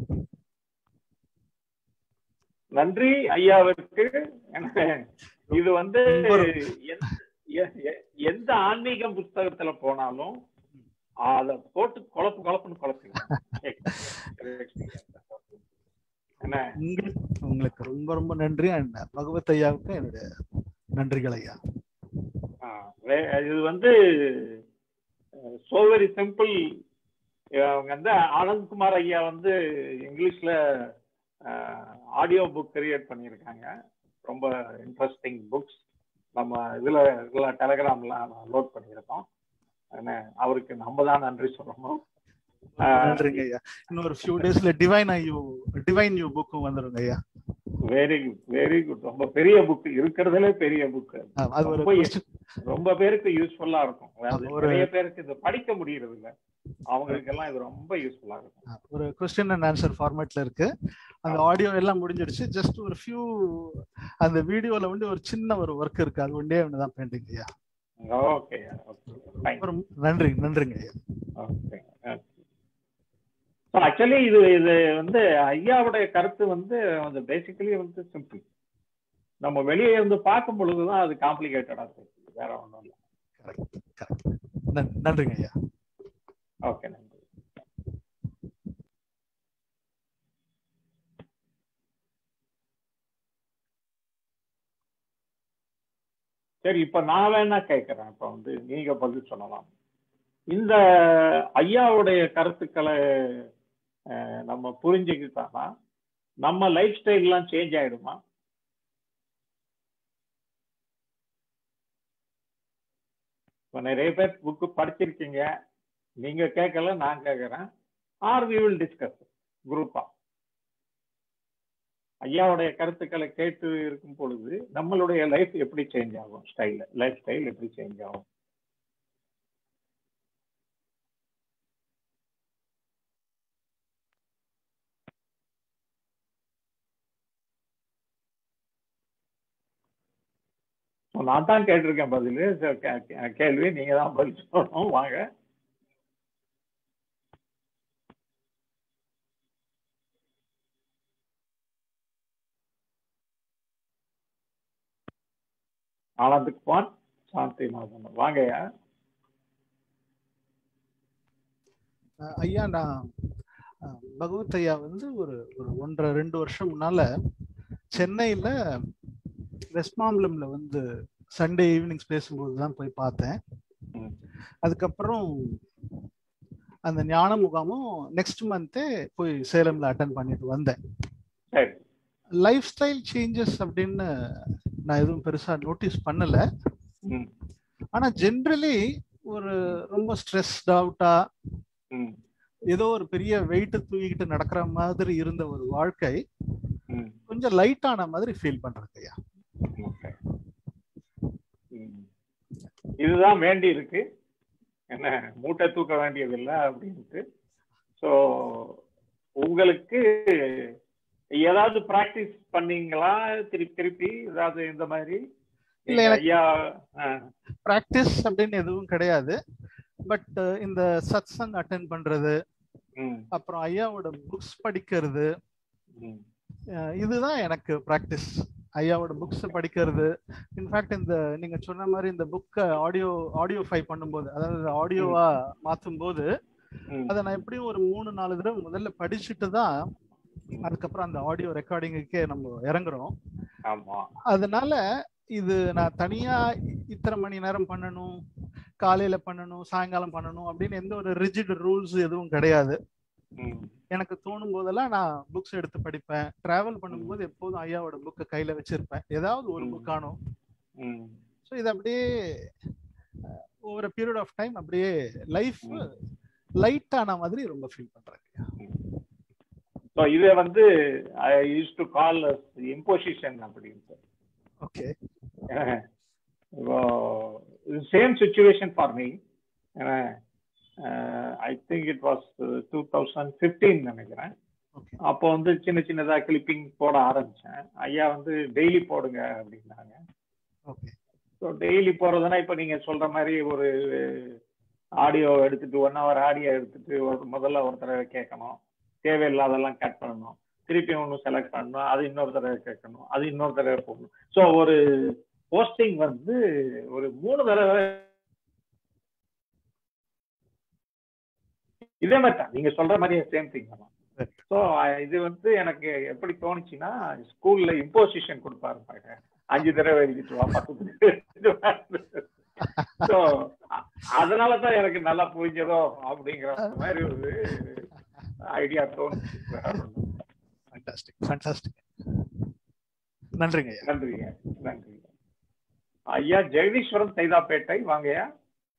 S1: நன்றி ஐயாவிற்கு இது வந்து எந்த- எ- எ- எந்த ஆன்மீக புஸ்தகத்துல போனாலும் அத போட்டு குழப்பு குழப்புன்னு குழப்பிடுவாங்க என்ன
S4: உங்களுக்கு உங்களுக்கு ரொம்ப ரொம்ப நன்றி அண்ட் பகவத் ஐயாவுக்கு என்னுடைய நன்றிகள் ஐயா
S1: ஆ, வே- இது வந்து சோ வெரி சிம்பிள் அவங்க வந்து ஆனந்த்குமார் ஐயா வந்து இங்கிலீஷ்ல ஆடியோ புக் கிரியேட் பண்ணியிருக்காங்க ரொம்ப இன்ட்ரெஸ்டிங் புக்ஸ் நம்ம இதுல இதுல டெலகிராம்ல லோட் பண்ணியிருக்கோம் என்ன, அவருக்கு நம்ம தான் நன்றி சொல்லணும் ஆ,
S4: நன்றிங்க ஐயா இன்னொரு ஃபியூ டேஸ்ல டிவைன் ஐயோ டிவைன் யூ புக்கும் வந்துருங்க ஐயா
S1: வெரி குட் வெரி குட் ரொம்ப பெரிய புக் இருக்கிறதுலே பெரிய புக்
S4: ஆ, அது ஒரு
S1: ரொம்ப
S4: question-
S1: ரொம்ப பேருக்கு யூஸ்ஃபுல்லா இருக்கும் அதாவது
S4: ஒரு-
S1: நிறைய பேருக்கு இது படிக்க முடியறது இல்ல அவங்களுக்கு எல்லாம் இது ரொம்ப யூஸ்ஃபுல்லா இருக்கும்
S4: ஆ, ஒரு கொஸ்டின் அண்ட் ஆன்சர் ஃபார்மேட்ல இருக்கு அந்த ஆடியோ எல்லாம் முடிஞ்சிடுச்சு ஜஸ்ட் ஒரு ஃபியூ அந்த வீடியோல வந்து ஒரு சின்ன ஒரு ஒர்க் இருக்கு அது ஒன்றே ஒன்று தான் பெண்டிங் ஐயா
S1: ஓகே ஓகே ஃபைன்
S4: ரொம்ப நன்றி நன்றிங்க ஐயா
S1: ஓகே ஆக்சுவலி இது இது வந்து ஐயாவுடைய கருத்து வந்து அது பேசிக்கலி வந்து சிம்பிள் நம்ம வெளியே இருந்து பார்க்கும் பொழுதுதான் அது காம்ப்ளிகேட்டடா இருக்கு வேற ஒண்ணும் இல்லை
S4: கரெக்ட் கரெக்ட் நன்றிங்க ஐயா
S1: ஓகே நன்றி சரி இப்ப நான் வேணா கேட்கிறேன் இப்ப வந்து நீங்க பதில் சொல்லலாம் இந்த ஐயாவுடைய கருத்துக்களை அஹ், நம்ம புரிஞ்சுக்கிட்டானா நம்ம லைஃப் ஸ்டைல் எல்லாம் சேஞ்ச் ஆயிடுமா இப்ப நிறைய பேர் புக்கு படிச்சிருக்கீங்க நீங்க கேட்கல நான் கேட்கறேன் ஆர் வி வில் டிஸ்கஸ் குரூப்பா ஐயாவுடைய கருத்துக்களை கேட்டு இருக்கும் பொழுது நம்மளுடைய லைஃப் எப்படி சேஞ்ச் ஆகும் ஸ்டைல் லைஃப் ஸ்டைல் எப்படி சேஞ்ச் ஆகும் So, நான் தான் கேட்டிருக்கேன் பதில் So, கே- கே- கேள்வி நீங்க தான் பதில் சொல்லணும் வாங்க ஆனந்த் குமார் சாந்தி மாதவன் வாங்கய்யா
S4: அஹ் ஐயா நான் அஹ், பகவத் ஐயா வந்து ஒரு ஒரு ஒன்றரை ரெண்டு வருஷம் முன்னால சென்னையில வெஸ்ட்மாம்பலம்ல வந்து சண்டே ஈவினிங்ஸ் பேசும்போது தான் போய் பார்த்தேன்
S1: ம்.
S4: அதுக்கப்புறம் அந்த ஞான முகாமும் நெக்ஸ்ட் மந்த்தே போய் சேலம்ல அட்டன் பண்ணிட்டு வந்தேன்
S1: சரி
S4: லைஃப் ஸ்டைல் சேஞ்சஸ் அப்படின்னு நான் எதுவும் பெருசா நோட்டீஸ் பண்ணல
S1: ம்
S4: ஆனா ஜென்ரலி ஒரு ரொம்ப ஸ்ட்ரெஸ்ட் அவுட்டா
S1: ம்
S4: ஏதோ ஒரு பெரிய வெயிட் தூக்கிட்டு நடக்கிற மாதிரி இருந்த ஒரு வாழ்க்கை
S1: ம்
S4: கொஞ்சம் லைட்டான மாதிரி ஃபீல் பண்றது ஐயா
S1: ஓகே ம். இதுதான் வேண்டி இருக்கு என்ன மூட்டை தூக்க வேண்டியதில்லை அப்படின்ட்டு ஸோ உங்களுக்கு ஏதாவது பிராக்டிஸ் பண்ணீங்களா திருப்பி திருப்பி ஏதாவது இந்த மாதிரி
S4: இல்ல,
S1: நீங்க
S4: எனக்கு-
S1: ஐயா ஆ,
S4: ப்ராக்டிஸ் அப்படின்னு எதுவும் கிடையாது பட் இந்த சத்சங் அட்டன் பண்றது
S1: ம்,
S4: அப்புறம் ஐயாவோட புக்ஸ் படிக்கிறது
S1: ம்,
S4: அஹ் இதுதான் எனக்கு ப்ராக்டிஸ் ஐயாவோட புக்ஸ் படிக்கிறது இன்ஃபேக்ட் இந்த நீங்க சொன்ன மாதிரி இந்த புக்கை ஆடியோ ஆடியோ ஃபை பண்ணும்போது அதாவது ஆடியோவா மாற்றும் போது
S1: ம்,
S4: அதை நான் எப்படியும் ஒரு மூணு நாலு தடவை முதல்ல படிச்சுட்டு தான் அதுக்கப்புறம் அந்த ஆடியோ ரெக்கார்டிங்குக்கே நம்ம இறங்குறோம்
S1: ஆமா
S4: அதனால இது நான் தனியா இத்தனை மணி நேரம் பண்ணணும் காலையில பண்ணணும் சாயங்காலம் பண்ணணும் அப்படின்னு எந்த ஒரு ரிஜிட் ரூல்ஸ் எதுவும் கிடையாது
S1: ம்,
S4: எனக்கு தோணும் போதெல்லாம் நான் புக்ஸ் எடுத்து படிப்பேன் டிராவல் பண்ணும்போது எப்போதும் ஐயாவோட புக்கை கையில வச்சிருப்பேன் ஏதாவது ஒரு
S1: ம்.
S4: புக் காணும்
S1: ம்,
S4: ஸோ இது அப்படியே ஓவர் பீரியட் ஆஃப் டைம் அப்படியே லைஃப்
S1: ம்.
S4: லைட்டான மாதிரி ரொம்ப ஃபீல் பண்றேன்
S1: ஸோ இதை வந்து I use to call imposition அப்படின்ட்டு
S4: okay
S1: same situation for me I think it was two thousand fifteen நினைக்கிறேன்
S4: ஓகே
S1: அப்போ வந்து சின்ன சின்னதா கிளிப்பிங் போட ஆரம்பிச்சேன் ஐயா வந்து டெய்லி போடுங்க அப்படின்னாங்க
S4: ஓகே
S1: ஸோ டெய்லி போடுறதுன்னா இப்போ நீங்க சொல்ற மாதிரி ஒரு ஆடியோ எடுத்துட்டு ஒன் ஹவர் ஆடியோ எடுத்துட்டு ஒரு முதல்ல ஒரு தடவை கேட்கணும் தேவையில்லாதெல்லாம் கட் பண்ணணும் திருப்பி ஒன்று செலக்ட் பண்ணணும் அது இன்னொரு தடவை கேட்கணும் அது இன்னொரு தடவை போடணும் ஸோ ஒரு போஸ்டிங் வந்து ஒரு மூணு தடவை இதே மாதிரி தான் நீங்க சொல்ற மாதிரியே சேம் திங் தான் ஸோ இது வந்து எனக்கு எப்படி தோணுச்சுன்னா ஸ்கூல்ல இம்போசிஷன் கொடுப்பாரு பாருங்க அஞ்சு தடவை எழுதிட்டு வா பத்து தடவை எழுதிட்டு வா ஸோ அதனால தான் எனக்கு நல்லா புரிஞ்சதோ அப்படிங்கிற மாதிரி ஒரு ஐடியா தோணுச்சு வேற ஒண்ணும் இல்ல.
S4: ஃபண்டாஸ்டிக் ஃபண்டாஸ்டிக் நன்றிங்க ஐயா
S1: நன்றிங்க நன்றிங்க ஐயா ஜெகதீஸ்வரன் சைதாப்பேட்டை வாங்கய்யா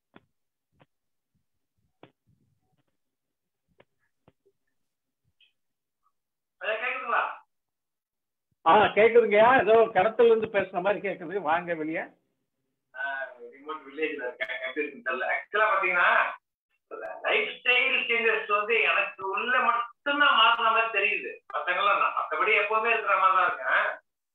S1: ஆ கேக்குதுங்கய்யா ஏதோ கிணத்துல இருந்து பேசுன மாதிரி கேக்குது வாங்க வெளியே
S5: ரிமோட் வில்லேஜ்ல இருக்கேன் எப்படி இருக்குன்னு தெரியல ஆக்சுவலா பாத்தீங்கன்னா லைஃப் ஸ்டைல் சேஞ்சஸ் வந்து எனக்கு உள்ள மட்டும்தான் மாறின மாதிரி தெரியுது மத்தவங்களாம் நான் மத்தபடி எப்பவுமே இருக்கிற மாதிரி தான் இருக்கேன்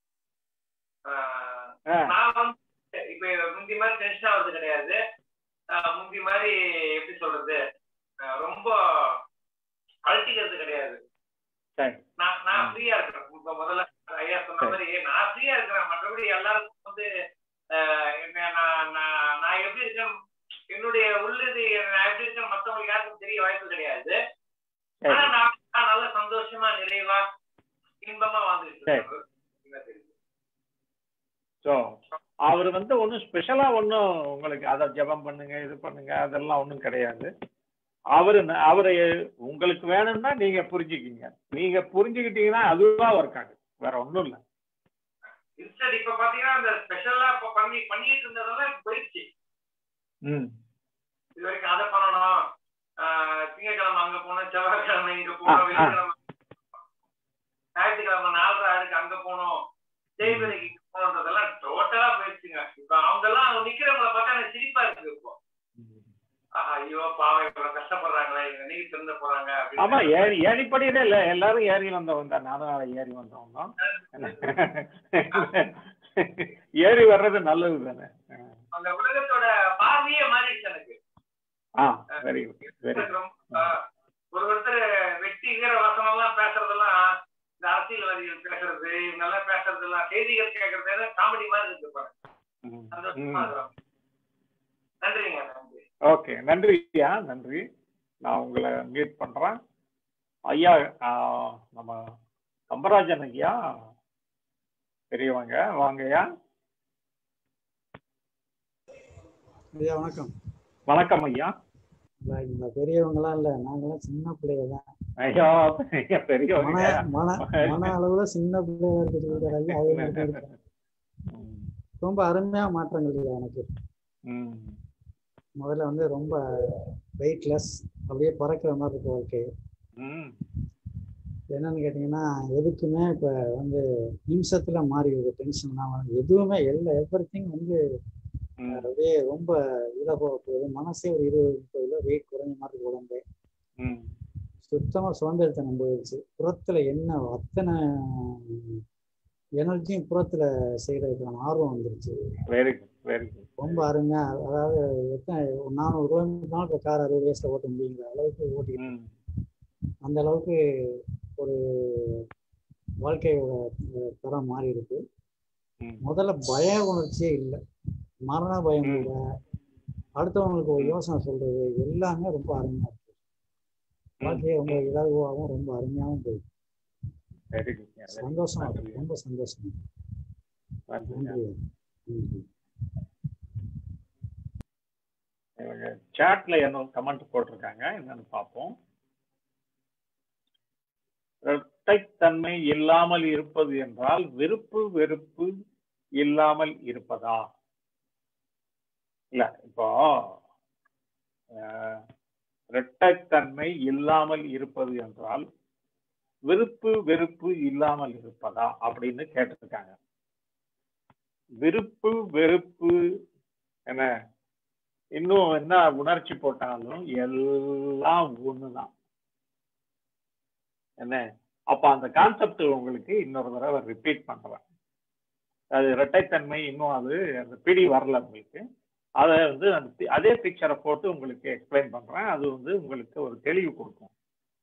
S5: ஆஹ்
S1: ஆ,
S5: நான் வந்து இப்ப முந்தி மாதிரி டென்ஷன் ஆகுறது கிடையாது ஆஹ் முந்தி மாதிரி எப்படி சொல்றது ஆஹ் ரொம்ப அழட்டிக்கிறது கிடையாது
S1: சரி
S5: நான் நான்
S1: ம்.
S5: ஃப்ரீயா இருக்கிறேன் இப்ப முதல்ல ஐயா சொன்ன மாதிரி நான் ஃப்ரீயா இருக்கிறேன் மற்றபடி எல்லாருக்கும் வந்து ஆஹ் என்ன நான் நான் நான் எப்படி இருக்கேன் என்னுடைய உள்ளது நான் எப்படி இருக்கேன் மத்தவங்களுக்கு யாருக்கும் தெரிய வாய்ப்பு கிடையாது
S1: சரி
S5: ஆனா நான் நான் நல்ல சந்தோஷமா நிறைவா இன்பமா வாழ்ந்துட்டு இருக்கேன் என்ன தெரியுது
S1: ஸோ அவர் வந்து ஒன்றும் ஸ்பெஷலா ஒன்றும் உங்களுக்கு அதை ஜெபம் பண்ணுங்க இது பண்ணுங்க அதெல்லாம் ஒன்றும் கிடையாது அவரு ந- அவரு உங்களுக்கு வேணும்னா நீங்க புரிஞ்சுக்கிங்க நீங்க புரிஞ்சுக்கிட்டீங்கன்னா அதுதான் ஒர்க் ஆகுது வேற ஒன்றும் இல்லை
S5: இன்ஸ்டட் இப்ப பாத்தீங்கன்னா இந்த ஸ்பெஷலா இப்ப பண்ணி பண்ணிட்டு இருந்ததெல்லாம் இப்ப போயிடுச்சு
S1: ம்
S5: இது வரைக்கும் அதை பண்ணணும் ஆஹ் திங்கட்கிழமை அங்க போகணும் செவ்வாய்க்கிழமை இங்க
S1: ஆ,
S5: போகணும்
S1: ஆ.
S5: வெள்ளிக்கிழமை ஞாயிற்றுக்கிழமை நாலரை ஆளுக்கு அங்க போகணும் தேய்பிரைக்கு போகணுன்றதெல்லாம் டோட்டலா போயிடுச்சுங்க இப்ப அவங்க எல்லாம் நிக்கிறவங்கள பார்த்தா எனக்கு சிரிப்பா இருக்கு இப்போ ஆஹா, ஐயோ பாவம் இவ்வளவு கஷ்டப்படுறாங்களே இவங்க நீங்க திருந்த போறாங்க
S1: ஆமா
S5: அப்படின்னு
S1: ஏறி ஏறிப்படியே இல்லை எல்லாரும் ஏறி வந்தவங்க தான் நானும் ஏறி வந்தவங்க தான் ஏறி வர்றது நல்லது தானே
S5: அந்த உலகத்தோட பார்வையே மாறிடுச்சு எனக்கு
S1: ஆ வெரி குட் வெரி
S5: எனக்கு ரொம்ப, ஆஹ், ஒரு ஒருத்தர் வெட்டி வீர வசனம் எல்லாம் பேசுறதெல்லாம் இந்த அரசியல்வாதிகள் பேசுறது இவங்க எல்லாம் பேசுறதெல்லாம் செய்திகள் கேட்கறது காமெடி மாதிரி இருக்கு பாருங்க
S1: ம்.
S5: சந்தோஷமா
S1: ம்.
S5: இருக்கிறோம் நன்றிங்க நன்றி
S1: ஓகே நன்றி ஐயா நன்றி நான் உங்களை மீட் பண்றேன் ஐயா ஆ, நம்ம கம்பராஜன் ஐயா பெரியவங்க வாங்க ஐயா
S6: ஐயா வணக்கம்
S1: வணக்கம் ஐயா
S6: இல்ல, இந்த பெரியவங்கலாம் இல்ல நாங்கெல்லாம் சின்ன பிள்ளைங்க தான்
S1: ஐயா ஐயா, பெரியவங்க
S6: மன மன மன அளவுல சின்ன பிள்ளையா இருக்கிறது ஐயா அதே மாதிரி தான் இருக்கேன்.
S1: ம்,
S6: ரொம்ப அருமையா மாற்றங்கள் ஐயா எனக்கு
S1: ம்,
S6: முதல்ல வந்து ரொம்ப வெயிட்லெஸ் அப்படியே பறக்கிற மாதிரி இருக்கு வாழ்க்கை
S1: ம்,
S6: என்னன்னு கேட்டீங்கன்னா எதுக்குமே இப்ப வந்து நிமிஷத்துல மாறிடுது டென்ஷன்லாம் வந்து எதுவுமே எல்லா எவ்ரி வந்து
S1: ம்,
S6: அப்படியே ரொம்ப இதாக போக போகுது மனசே ஒரு இருபது முப்பது கிலோ வெயிட் குறைஞ்ச மாதிரி இருக்கு உடம்பு
S1: ம்,
S6: சுத்தமா சோம்பேறித்தனம் போயிடுச்சு புறத்துல என்ன அத்தனை எனர்ஜியும் புறத்துல செய்யறதுக்கான ஆர்வம் வந்துருச்சு
S1: வெரி குட் வெரி குட்
S6: ரொம்ப அருமையா அதாவது எத்தனை ஒரு நானூறு கிலோமீட்டர் இப்போ கார் அறுபது வயசுல ஓட்ட முடியுங்கிற அளவுக்கு ஓட்டிக்கிட்டு
S1: ம்,
S6: அந்த அளவுக்கு ஒரு வாழ்க்கையோட அஹ், தரம் மாறி இருக்கு
S1: ம்,
S6: முதல்ல பய உணர்ச்சியே இல்லை மரண பயம்
S1: ம்.
S6: இல்லை அடுத்தவங்களுக்கு ஒரு
S1: ம்.
S6: யோசனை சொல்றது எல்லாமே ரொம்ப அருமையா இருக்கு
S1: ம்.
S6: வாழ்க்கையே ரொம்ப இலகுவாகவும் ரொம்ப அருமையாகவும் போயிருக்கு
S1: வெரி குட் வெரி
S6: சந்தோஷமா
S1: நன்றி.
S6: இருக்கு ரொம்ப சந்தோஷம்
S1: நன்றி
S6: நன்றி நன்றி
S1: இவங்க சாட்ல என்ன கமெண்ட் போட்டிருக்காங்க என்னன்னு பார்ப்போம் இரட்டைத்தன்மை இல்லாமல் இருப்பது என்றால் விருப்பு வெறுப்பு இல்லாமல் இருப்பதா இல்ல இப்போ அஹ், இரட்டைத்தன்மை இல்லாமல் இருப்பது என்றால் விருப்பு வெறுப்பு இல்லாமல் இருப்பதா அப்படின்னு கேட்டிருக்காங்க விருப்பு வெறுப்பு என்ன இன்னும் என்ன உணர்ச்சி போட்டாலும் எல்லாம் ஒண்ணுதான் என்ன அப்ப அந்த கான்செப்ட் உங்களுக்கு இன்னொரு தடவை ரிப்பீட் பண்றேன் அது இரட்டைத்தன்மை இன்னும் அது அந்த பிடி வரல உங்களுக்கு அதை வந்து அந்த pi- அதே பிக்சரை போட்டு உங்களுக்கு எக்ஸ்பிளைன் பண்றேன் அது வந்து உங்களுக்கு ஒரு தெளிவு கொடுக்கும்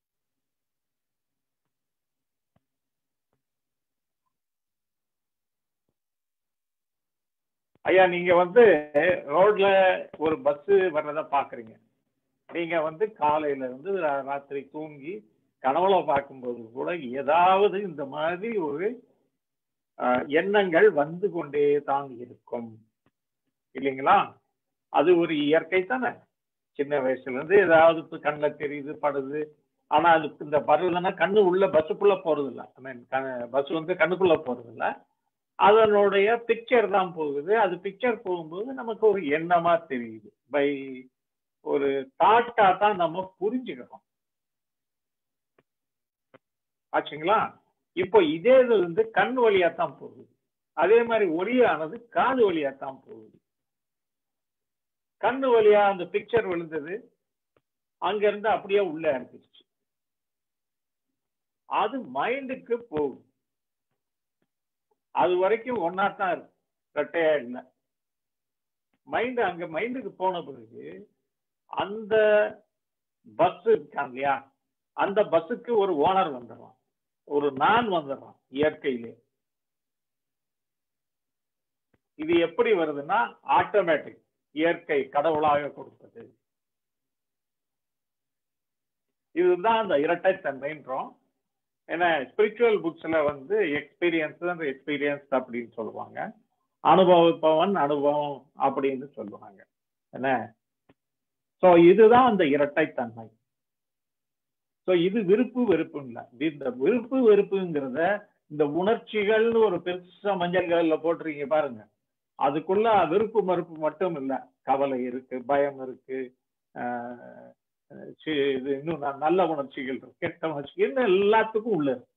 S1: ஐயா நீங்க வந்து ரோட்ல ஒரு பஸ் வர்றத பாக்குறீங்க நீங்க வந்து காலையில இருந்து ரா- ராத்திரி தூங்கி கனவுல பார்க்கும்போது கூட ஏதாவது இந்த மாதிரி ஒரு அஹ், எண்ணங்கள் வந்து கொண்டே தான் இருக்கும் இல்லைங்களா அது ஒரு இயற்கை தானே சின்ன வயசுல இருந்து ஏதாவது இப்ப கண்ணுல தெரியுது படுது ஆனா அது இந்த பருவதுன்னா கண்ணு உள்ள பஸ்ஸுக்குள்ள போறது இல்ல ஐ மீன் பஸ் வந்து கண்ணுக்குள்ள போறது இல்ல அதனுடைய பிக்சர் தான் போகுது அது பிக்சர் போகும்போது நமக்கு ஒரு எண்ணமா தெரியுது பை ஒரு தாட்டா தான் நம்ம புரிஞ்சுக்கிறோம் ஆச்சுங்களா இப்போ இதே இது வந்து கண் வழியா தான் போகுது அதே மாதிரி ஒளியானது காது வழியா தான் போகுது கண்ணு வழியா அந்த பிக்சர் விழுந்தது அங்க இருந்து அப்படியே உள்ள இறக்கிடுச்சு அது மைண்டுக்கு போகுது அது வரைக்கும் ஒன்னா தான் இருக்கு ரெட்டையா இல்லை மைண்ட் அங்க மைண்டுக்கு போன பிறகு அந்த பஸ் இருக்கான் இல்லையா அந்த பஸ்ஸுக்கு ஒரு ஓனர் வந்துடுறான் ஒரு நான் வந்துடுறான் இயற்கையிலே இது எப்படி வருதுன்னா ஆட்டோமேட்டிக் இயற்கை கடவுளாக கொடுத்தது இதுதான் அந்த இரட்டைத்தன்மைன்றோம் ஏன்னா ஸ்பிரிச்சுவல் புக்ஸ்ல வந்து எக்ஸ்பீரியன்ஸ் எக்ஸ்பீரியன்ஸ் அப்படின்னு சொல்லுவாங்க அனுபவிப்பவன் அனுபவம் அப்படின்னு சொல்லுவாங்க என்ன சோ இதுதான் அந்த இரட்டைத்தன்மை சோ இது விருப்பு வெறுப்பு இல்ல இந்த விருப்பு வெறுப்புங்கிறத இந்த உணர்ச்சிகள்னு ஒரு பெருசா மஞ்சள் கலர்ல போட்டிருக்கீங்க பாருங்க அதுக்குள்ள விருப்பு மறுப்பு மட்டும் இல்ல கவலை இருக்கு பயம் இருக்கு ஆஹ் சி- இது இன்னும் ந- நல்ல உணர்ச்சிகள் இருக்கு கெட்ட உணர்ச்சிகள் இன்னும் எல்லாத்துக்கும் உள்ள இருக்கு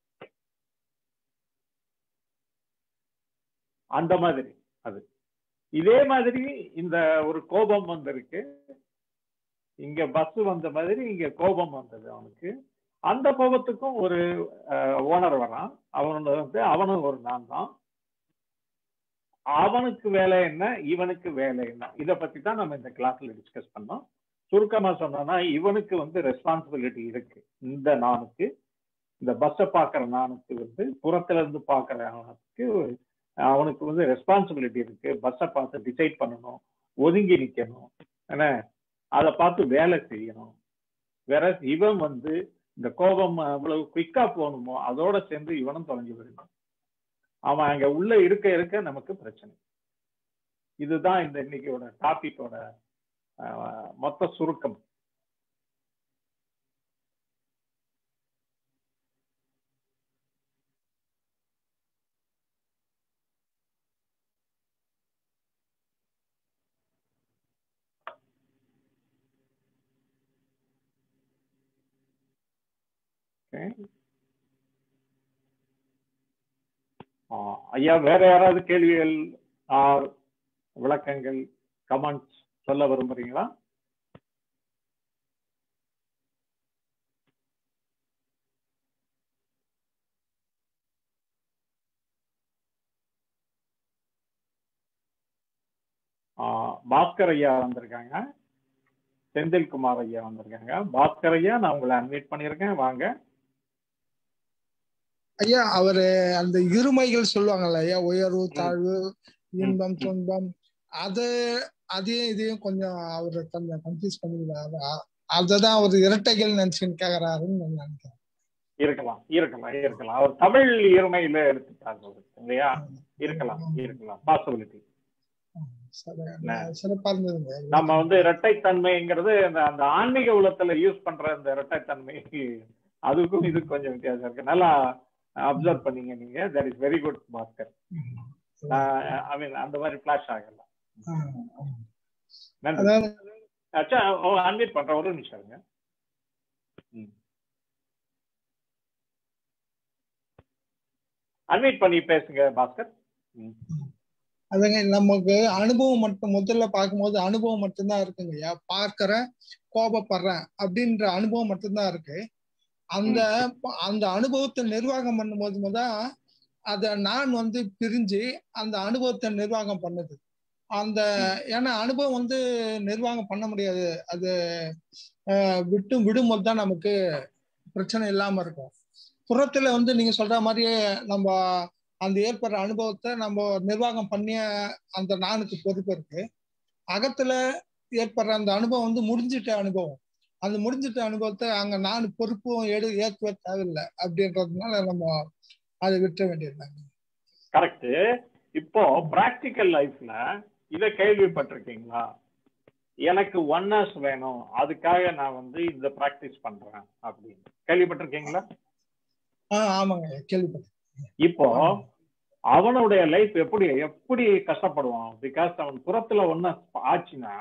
S1: அந்த மாதிரி அது இதே மாதிரி இந்த ஒரு கோபம் வந்திருக்கு இங்க பஸ் வந்த மாதிரி இங்க கோபம் வந்தது அவனுக்கு அந்த கோபத்துக்கும் ஒரு ஓனர் வரான் அவனோட வந்து அவனும் ஒரு நான் தான் அவனுக்கு வேலை என்ன இவனுக்கு வேலை என்ன இத பத்தி தான் நம்ம இந்த கிளாஸ்ல டிஸ்கஸ் பண்ணோம் சுருக்கமா சொன்னோம்னா இவனுக்கு வந்து ரெஸ்பான்சிபிலிட்டி இருக்கு இந்த நானுக்கு இந்த பஸ்ஸை பாக்குற நானுக்கு வந்து புறத்துல இருந்து பாக்குற நானுக்கு அவனுக்கு வந்து ரெஸ்பான்சிபிலிட்டி இருக்கு பஸ்ஸை பார்த்து டிசைட் பண்ணணும் ஒதுங்கி நிக்கணும் என்ன அதை பார்த்து வேலை செய்யணும் வேற இவன் வந்து இந்த கோபம் அவ்வளவு குயிக்கா போகணுமோ அதோட சேர்ந்து இவனும் தொலைஞ்சு போயிடும் அவன் அங்க உள்ள இருக்க இருக்க நமக்கு பிரச்சனை இதுதான் இந்த இன்னைக்கோட டாபிக்கோட மொத்த சுருக்கம் Okay. ஆ, ஐயா வேற யாராவது கேள்விகள் ஆர் விளக்கங்கள் கமெண்ட்ஸ் சொல்ல விரும்புறீங்களா ஆ, பாஸ்கர் ஐயா வந்திருக்காங்க செந்தில்குமார் ஐயா வந்திருக்காங்க பாஸ்கர் ஐயா நான் உங்களை அன்வைட் பண்ணியிருக்கேன் வாங்க
S2: ஐயா அவரு அந்த இருமைகள் சொல்லுவாங்கல்ல ஐயா உயர்வு தாழ்வு இன்பம் துன்பம் அது அதையும் இதையும் கொஞ்சம் அவரு கொஞ்சம் கன்ஃபியூஸ் பண்ணிக்கிறாரு அததான் அவர் இரட்டைகள் நினைச்சுன்னு கேக்குறாருன்னு நான் நினைக்கிறேன்
S1: இருக்கலாம் இருக்கலாம் இருக்கலாம் அவர் தமிழ் இருமையில எடுத்துட்டாங்க அவரு. இல்லையா இருக்கலாம் இருக்கலாம் பாசிபிலிட்டி
S2: சரி, சிறப்பா இருந்ததுங்க
S1: நம்ம வந்து இரட்டைத்தன்மைங்கிறது அந்த அந்த ஆன்மீக உலகத்துல யூஸ் பண்ற அந்த இரட்டைத்தன்மை அதுக்கும் இதுக்கும் கொஞ்சம் வித்தியாசம் இருக்கு நல்லா அப்சர்வ் பண்ணீங்க நீங்க that is very good Bhaskar I mean அந்த மாதிரி ஃபிளாஷ் ஆகல
S2: ஆ, ஆ.
S1: நன்றி
S2: அதாவது
S1: அச்சா அன்வைட் பண்றேன் ஒரு நிமிஷம் இருங்க அன்வைட் பண்ணி பேசுங்க பாஸ்கர் ம்.
S2: அதுங்க நமக்கு அனுபவம் மட்டும் முதல்ல பார்க்கும்போது அனுபவம் மட்டும்தான் இருக்குங்க ஐயா பார்க்கறேன் கோபப்படுறேன் அப்படின்ற அனுபவம் மட்டும்தான் இருக்கு அந்த அந்த அனுபவத்தை நிர்வாகம் பண்ணும்போது தான் அத நான் வந்து பிரிஞ்சு அந்த அனுபவத்தை நிர்வாகம் பண்ணுது அந்த ஏன்னா அனுபவம் வந்து நிர்வாகம் பண்ண முடியாது அது அஹ், விட்டு விடும்போது தான் நமக்கு பிரச்சனை இல்லாம இருக்கும் புறத்துல வந்து நீங்க சொல்ற மாதிரியே நம்ம அந்த ஏற்படுற அனுபவத்தை நம்ம நிர்வாகம் பண்ணிய அந்த நானுக்கு பொறுப்பு இருக்கு அகத்துல ஏற்படுற அந்த அனுபவம் வந்து முடிஞ்சிட்ட அனுபவம் அந்த முடிஞ்சிட்ட அனுபவத்தை அங்க நான் பொறுப்பும் எடு ஏற்கவே தேவையில்லை அப்படின்றதுனால நம்ம அதை விட்டுற வேண்டியதுதாங்க
S1: கரெக்ட் இப்போ பிராக்டிக்கல் லைஃப்ல இத கேள்விப்பட்டிருக்கீங்களா எனக்கு ஒன்னஸ் வேணும் அதுக்காக நான் வந்து இந்த பிராக்டிஸ் பண்றேன் அப்படின்னு கேள்விப்பட்டிருக்கீங்களா
S2: ஆஹ் ஆமாங்க கேள்விப்பட்டேன்
S1: இப்போ அவனுடைய லைஃப் எப்படி எப்படி கஷ்டப்படுவான் பிகாஸ் அவன் புறத்துல ஒண்ணு ஆச்சுன்னா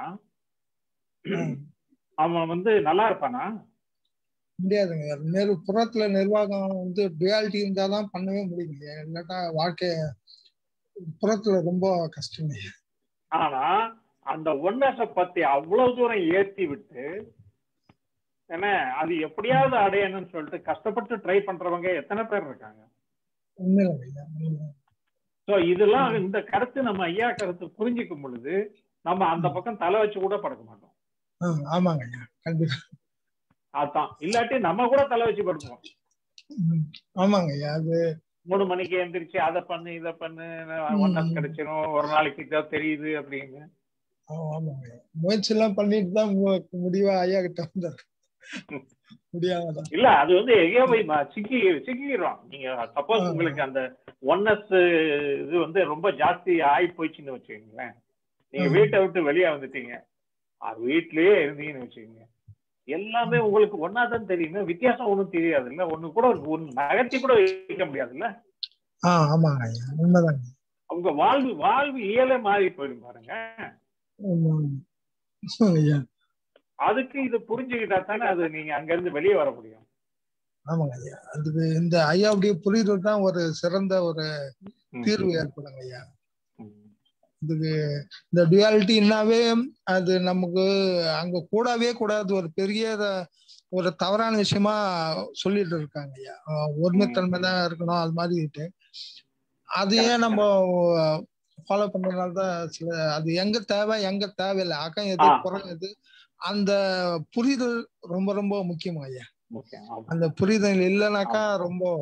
S1: அவன் வந்து நல்லா இருப்பானா
S2: முடியாதுங்க நெரு புறத்துல நிர்வாகம் வந்து டுயாலிட்டி இருந்தாதான் பண்ணவே முடியுங்க இல்லாட்டா வாழ்க்கை புறத்துல ரொம்ப கஷ்டங்க
S1: ஆனா அந்த ஒன்னஸ பத்தி அவ்வளவு தூரம் ஏத்தி விட்டு என்ன அது எப்படியாவது அடையணும்னு சொல்லிட்டு கஷ்டப்பட்டு ட்ரை பண்றவங்க எத்தனை பேர் இருக்காங்க
S2: உண்மையில உண்மை.
S1: சோ இதெல்லாம் இந்த கருத்து நம்ம ஐயா கருத்து புரிஞ்சுக்கும் பொழுது நம்ம அந்த பக்கம் தலை வச்சு கூட படுக்க மாட்டோம்
S2: ஆஹ் ஆமாங்க ஐயா கண்டிப்பா
S1: அதான் இல்லாட்டி நம்ம கூட தலை வச்சு படுப்போம்
S2: உம் ஆமாங்க ஐயா அது
S1: மூணு மணிக்கு எந்திரிச்சு அதை பண்ணு இதை பண்ணு ஒன்னஸ் கிடைச்சிரும் ஒரு நாளைக்கு இதோ தெரியுது அப்படின்னு
S2: ஆ- ஆமாங்க ஐயா. முயற்சி எல்லாம் பண்ணிட்டு தான் மு- முடிவா ஐயா கிட்ட வந்தார் முடியாமதான்
S1: இல்ல அது வந்து எங்கேயோ போய் ம- சிக்கி சிக்கிக்கிறோம் நீங்க சப்போஸ்
S2: ஆ.
S1: உங்களுக்கு அந்த ஒன்னஸ் இது வந்து ரொம்ப ஜாஸ்தி ஆகி போயிடுச்சுன்னு வச்சுக்கோங்களேன் நீங்க
S2: ஆ.
S1: வீட்டை விட்டு வெளியே வந்துட்டீங்க அது வீட்லயே இருந்தீங்கன்னு வச்சுக்கோங்க எல்லாமே உங்களுக்கு ஒன்னா தான் தெரியுமே வித்தியாசம் ஒண்ணும் தெரியாது இல்ல ஒண்ணு கூட ஒண்ணு நகர்த்தி கூட வைக்க முடியாது இல்ல
S2: ஆஹ் ஆமாங்க ஐயா உண்மைதாங்க
S1: அவங்க வாழ்வு வாழ்வு இயலே மாறி போயிடும் பாருங்க
S2: உண்மை, உண்மை. ஆமாங்க ஐயா
S1: அதுக்கு இது புரிஞ்சுக்கிட்டா தானே அது நீங்க அங்க இருந்து வெளியே வர முடியும்
S2: ஆமாங்க ஐயா அதுக்கு இந்த ஐயாவுடைய புரிதல் தான் ஒரு சிறந்த ஒரு
S1: ம்.
S2: தீர்வு ஏற்படுங்க ஐயா
S1: ம்.
S2: இதுக்கு இந்த டுயாலிட்டினாவே அது நமக்கு அங்க கூடவே கூடாது ஒரு பெரிய த- ஒரு தவறான விஷயமா சொல்லிட்டு இருக்காங்க ஐயா ஆஹ் ஒருமைத்தன்மை தான் இருக்கணும் அது மாதிரிட்டு அது ஏன் நம்ம ஃபாலோ பண்றதுனால தான் சில அது எங்க தேவை எங்க தேவையில்லை அகம் எது
S1: ஆ.
S2: புறம் எது அந்த புரிதல் ரொம்ப ரொம்ப முக்கியம் ஐயா
S1: முக்கியம். ஆமா.
S2: அந்த புரிதல் இல்லைனாக்கா ரொம்ப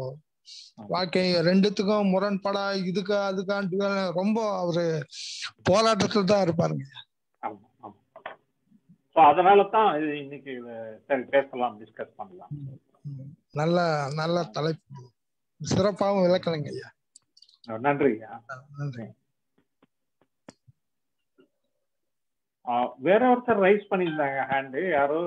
S2: வாழ்க்கை ரெண்டுத்துக்கும் முரண்படா இதுக்கு அதுக்கான்ட்டு ரொம்ப அவரு போராட்டத்துல தான் இருப்பாருங்க
S1: ஆமா ஆமா ஸோ அதனால தான் இது இன்னைக்கு இதை சரி பேசலாம் டிஸ்கஸ் பண்ணலாம்
S2: நல்ல நல்ல தலைப்பு சிறப்பாகவும் விளக்கலைங்க ஐயா
S1: நன்றி ஐயா
S2: நன்றி
S1: ஆ, வேற ஒருத்தர் ரைஸ் பண்ணியிருந்தாங்க ஹேண்டு யாரோ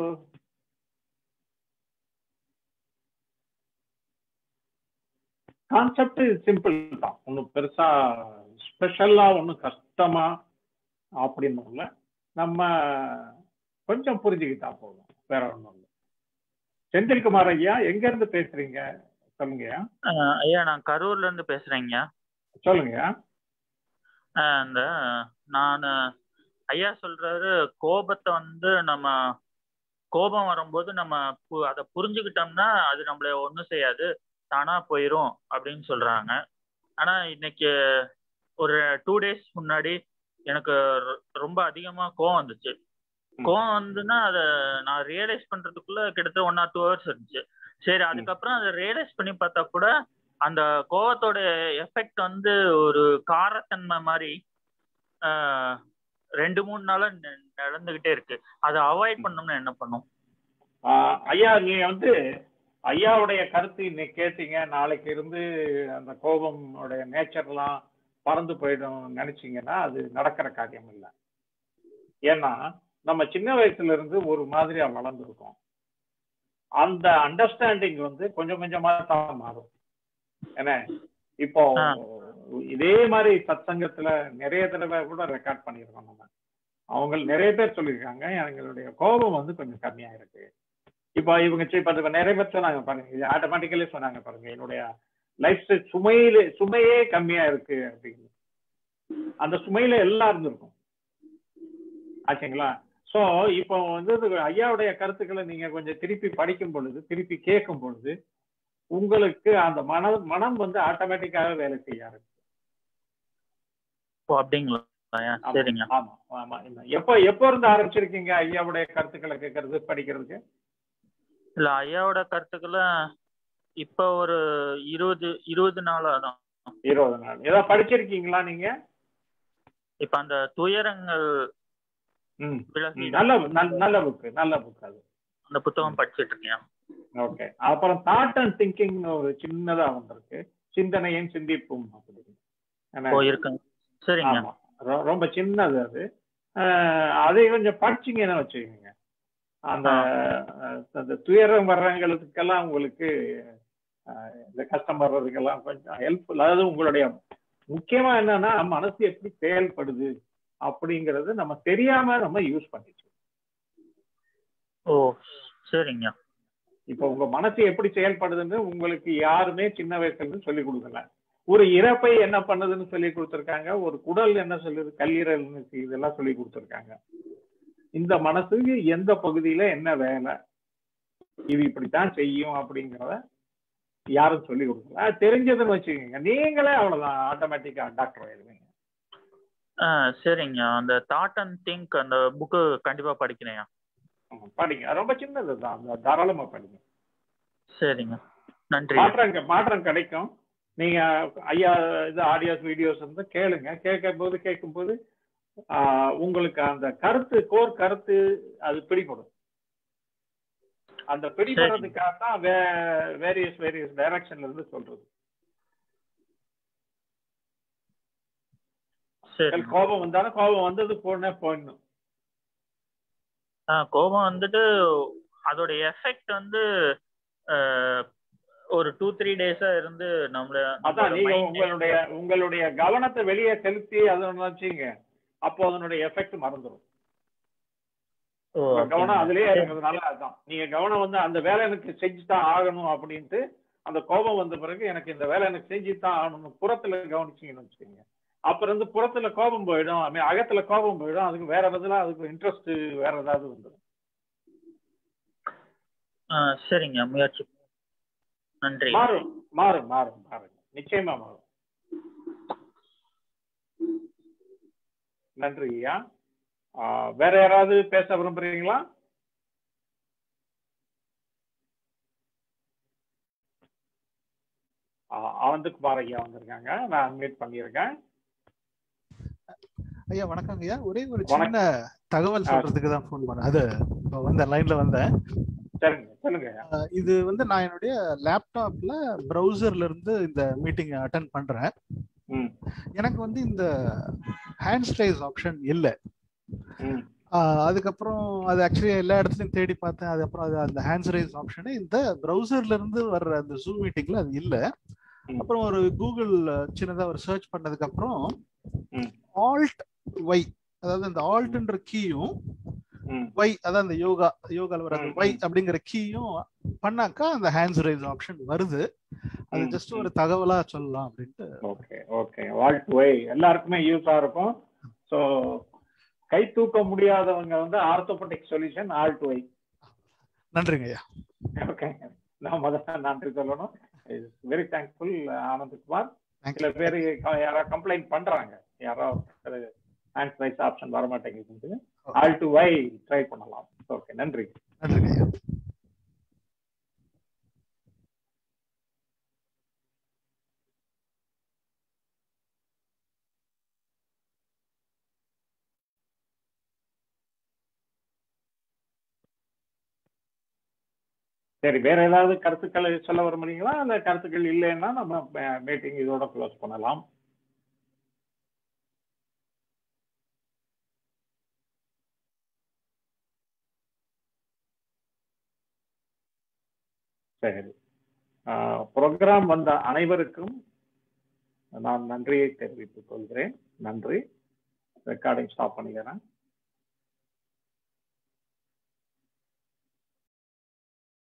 S1: கான்செப்ட் சிம்பிள் தான் ஒன்றும் பெருசா ஸ்பெஷலா ஒன்றும் கஷ்டமா அப்படின்னு இல்லை நம்ம கொஞ்சம் புரிஞ்சுக்கிட்டா போதும் வேற ஒன்றும் இல்லை செந்தில்குமார் ஐயா எங்க இருந்து பேசுறீங்க சொல்லுங்கய்யா
S7: அஹ் ஐயா நான் கரூர்ல இருந்து பேசுறேங்க
S1: சொல்லுங்கய்யா
S7: அஹ் இந்த நான் ஐயா சொல்றாரு கோபத்தை வந்து நம்ம கோபம் வரும்போது நம்ம பு- அதை புரிஞ்சுக்கிட்டோம்னா அது நம்மள ஒன்றும் செய்யாது தானா போயிரும் அப்படின்னு சொல்றாங்க ஆனா இன்னைக்கு ஒரு டூ டேஸ் முன்னாடி எனக்கு ரொ- ரொம்ப அதிகமா கோவம் வந்துச்சு கோவம் வந்துன்னா அதை நான் ரியலைஸ் பண்றதுக்குள்ள கிட்டத்தட்ட ஒன் ஆர் டூ ஹவர்ஸ் இருந்துச்சு சரி அதுக்கப்புறம் அதை ரியலைஸ் பண்ணி பார்த்தா கூட அந்த கோவத்தோட எஃபெக்ட் வந்து ஒரு காரத்தன்மை மாதிரி ஆஹ், ரெண்டு மூணு நாளா ந- நடந்துகிட்டே இருக்கு அதை அவாய்ட் பண்ணணும்னு என்ன பண்ணும்
S1: ஆஹ் ஐயா நீங்க வந்து ஐயாவுடைய கருத்து இன்னைக்கு கேட்டீங்க நாளைக்கு இருந்து அந்த கோபம் உடைய நேச்சர்லாம் பறந்து போயிடும் நினைச்சீங்கன்னா அது நடக்கிற காரியம் இல்லை ஏன்னா நம்ம சின்ன வயசுல இருந்து ஒரு மாதிரியா வளர்ந்துருக்கோம் அந்த அண்டர்ஸ்டாண்டிங் வந்து கொஞ்சம் கொஞ்சமா தான் மாறும் என்ன இப்போ
S7: ஆ.
S1: இதே மாதிரி சத்சங்கத்துல நிறைய தடவை கூட ரெக்கார்ட் பண்ணியிருக்கோம் நம்ம அவங்க நிறைய பேர் சொல்லியிருக்காங்க எங்களுடைய கோபம் வந்து கொஞ்சம் கம்மியா இருக்கு இப்போ இவங்க சி- இப்ப இப்ப நிறைய பேர் சொன்னாங்க பாருங்க இது ஆட்டோமேட்டிக்கலி சொன்னாங்க பாருங்க என்னுடைய லைஃப் ஸ்டைல் சுமையில சுமையே கம்மியா இருக்கு அப்படின்னு அந்த சுமையில எல்லாம் இருந்திருக்கும் ஆச்சுங்களா சோ இப்போ வந்து இது ஐயாவுடைய கருத்துக்களை நீங்க கொஞ்சம் திருப்பி படிக்கும் பொழுது திருப்பி கேட்கும் பொழுது உங்களுக்கு அந்த மன மனம் வந்து ஆட்டோமேட்டிக்காக வேலை செய்ய ஆரம்பிக்கும்.
S7: ஓ அப்படிங்களா ஐயா
S1: ஆமா,
S7: சரிங்க
S1: ஆமா ஆமா இல்ல. எப்போ எப்போ இருந்து ஆரம்பிச்சிருக்கீங்க ஐயாவுடைய கருத்துக்களை கேட்கறது படிக்கிறதுக்கு
S7: இல்ல ஐயாவோட கருத்துக்களை இப்ப ஒரு இருபது இருபது நாளா தான்
S1: இருபது நாள் ஏதாவது படிச்சிருக்கீங்களா நீங்க
S7: இப்ப அந்த துயரங்கள்
S1: ம்
S7: விலகி
S1: ம், நல்ல நல்ல- நல்ல புக் நல்ல புக் அது
S7: அந்த புத்தகம் படிச்சிட்டு இருக்கேன்
S1: ஓகே அப்புறம் தாட் அண்ட் திங்கிங் ஒரு சின்னதா வந்திருக்கு சிந்தனையும் சிந்திப்பும் அப்படின்னு என்ன?
S7: ஓ இருக்குங்க சரிங்க
S1: ஆமா ரொ- ரொம்ப சின்னது அது அஹ், அதை கொஞ்சம் படிச்சீங்கன்னு வச்சுக்கோங்க அந்த அஹ், அந்த துயரம் வர்றவங்களுக்கெல்லாம் உங்களுக்கு அஹ், இந்த கஷ்டம் வர்றதுக்கெல்லாம் கொஞ்சம் ஹெல்ப்ஃபுல் அதாவது உங்களுடைய முக்கியமா என்னன்னா மனசு எப்படி செயல்படுது அப்படிங்கறது நம்ம தெரியாம நம்ம யூஸ் பண்ணிட்டு
S7: ஓ சரிங்க
S1: இப்போ உங்க மனசு எப்படி செயல்படுதுன்னு உங்களுக்கு யாருமே சின்ன வயசுல இருந்து சொல்லி கொடுக்கல ஒரு இறப்பை என்ன பண்ணுதுன்னு சொல்லி கொடுத்துருக்காங்க ஒரு குடல் என்ன சொல்லுது கல்லீரல் என்ன செய்யுது இதெல்லாம் சொல்லி கொடுத்துருக்காங்க இந்த மனசுக்கு எந்த பகுதியில என்ன வேலை இது இப்படித்தான் செய்யும் அப்படிங்கிறத யாரும் சொல்லி கொடுக்கல அது தெரிஞ்சதுன்னு வச்சுக்கோங்க நீங்களே அவ்வளவுதான் ஆட்டோமேட்டிக்கா டாக்டர் ஆயிடுவீங்க
S7: ஆ சரிங்க அந்த தாட் அண்ட் திங்க் அந்த புக்கு கண்டிப்பா படிக்கிறேன்
S1: ஆமா, படிங்க ரொம்ப சின்னதுதான் அந்த தாராளமா படிங்க
S7: சரிங்க நன்றி
S1: மாற்றம் மாற்றம் கிடைக்கும் நீங்க ஐயா இது ஆடியோஸ் வீடியோஸ் வந்து கேளுங்க கேட்கும் போது கேட்கும் போது ஆஹ், உங்களுக்கு அந்த கருத்து கோர் கருத்து அது பிடிபடும் அந்த பிடிபடுறதுக்காக தான் வே வேரியஸ் வேரியஸ் டைரக்ஷன்ல இருந்து சொல்றது
S7: சரி
S1: கோபம் வந்தாலும் கோபம் வந்தது போனே போயிடணும்
S7: ஆ கோபம் வந்துட்டு அதோட எஃபெக்ட் வந்து அஹ், ஒரு டூ த்ரீ டேஸா இருந்து நம்மள
S1: அதான்
S7: நம்மளோட
S1: நீங்க
S7: mind-
S1: உங்களுடைய உங்களுடைய கவனத்தை வெளியே செலுத்தி அதை வச்சீங்க அப்போ அதனுடைய எஃபெக்ட் மறந்துடும்
S7: ஓ,
S1: உங்க கவனம்
S7: அப்படிங்களா?
S1: அதுலயே இருக்கிறதுனால அதான் நீங்க கவனம் வந்து அந்த வேலை எனக்கு செஞ்சு தான் ஆகணும் அப்படின்ட்டு அந்த கோபம் வந்த பிறகு எனக்கு இந்த வேலை எனக்கு செஞ்சு தான் ஆகணும் புறத்துல கவனிச்சீங்கன்னு வச்சுக்கோங்க அப்புறம் இருந்து புறத்துல கோபம் போயிடும் I mean, அகத்துல கோபம் போயிடும் அதுக்கு வேற பதிலா அதுக்கு இன்ட்ரெஸ்ட் வேற ஏதாவது வந்துடும்
S7: ஆ, சரிங்க முயற்சி நன்றி
S1: மாறும் மாறும் மாறும் மாறும் நிச்சயமா மாறும் நன்றி ஐயா ஆஹ், வேற யாராவது பேச விரும்புறீங்களா ஆ- ஆனந்தகுமார் ஐயா வந்திருக்காங்க நான் அட்மிட் பண்ணியிருக்கேன்
S4: ஐயா வணக்கம் ஐயா ஒரே ஒரு
S1: வணக்கம்.
S4: சின்ன தகவல் சொல்றதுக்கு தான் ஃபோன் பண்ணேன் அது இப்போ வந்த லைன்ல வந்தேன்
S1: சரிங்க சொல்லுங்க ஐயா
S4: அஹ் இது வந்து நான் என்னுடைய லேப்டாப்ல ப்ரௌசர்ல இருந்து இந்த மீட்டிங் அட்டன் பண்றேன்
S1: ம்
S4: எனக்கு வந்து இந்த ஹேண்ட் ஸ்டைஸ் ஆப்ஷன் இல்லை
S1: ம்
S4: அதுக்கப்புறம் அது ஆக்சுவலி எல்லா இடத்துலையும் தேடி பார்த்தேன் அதுக்கப்புறம் அது அந்த ஹேண்ட்ஸ் ரைஸ் ஆப்ஷனு இந்த ப்ரௌசர்ல இருந்து வர்ற அந்த ஜூம் மீட்டிங்ல அது இல்லை
S1: ம்.
S4: அப்புறம் ஒரு கூகுள் சின்னதா ஒரு சர்ச் பண்ணதுக்கு அப்புறம்
S1: ம்.
S4: ஆல்ட் ஒய் அதாவது அந்த ஆல்ட்ன்ற கீயும்
S1: ம்
S4: ஒய் அதாவது அந்த யோகா யோகால வர
S1: ம்,
S4: ஒய்
S1: ம்.
S4: அப்படிங்கிற கீயும் பண்ணாக்கா அந்த ஹேண்ட்ஸ் ரைஸ் ஆப்ஷன் வருது அது
S1: ம்,
S4: ஜஸ்ட்
S1: ம்.
S4: ஒரு தகவலா சொல்லலாம் அப்படின்ட்டு
S1: ஓகே ஓகே வால்ட் வை எல்லாருக்குமே யூஸா இருக்கும் ஸோ கை தூக்க முடியாதவங்க வந்து ஆர்த்தோபெட்டிக் சொல்யூஷன் ஆல்ட் வை
S4: நன்றிங்க ஐயா
S1: ஓகே நான் முதல்ல நன்றி சொல்லணும் வெரி தேங்க்ஃபுல் ஆனந்த்குமார்
S4: Thank
S1: சில
S4: you.
S1: பேர் யாரோ கம்ப்ளைண்ட் பண்றாங்க யாரோ ஹேண்ட் ரைஸ் ஆப்ஷன் வர மாட்டேங்குது ஆல் டு வை ட்ரை பண்ணலாம் ஓகே நன்றி
S4: நன்றிங்க ஐயா
S1: சரி வேற ஏதாவது கருத்துக்கள் சொல்ல விரும்புறீங்களா அந்த கருத்துக்கள் இல்லைன்னா நம்ம மீட்டிங் இதோட க்ளோஸ் பண்ணலாம் சரி ப்ரோக்ராம் வந்த அனைவருக்கும் நான் நன்றியை தெரிவித்துக் கொள்கிறேன் நன்றி ரெக்கார்டிங் ஸ்டாப் பண்ணிக்கிறேன்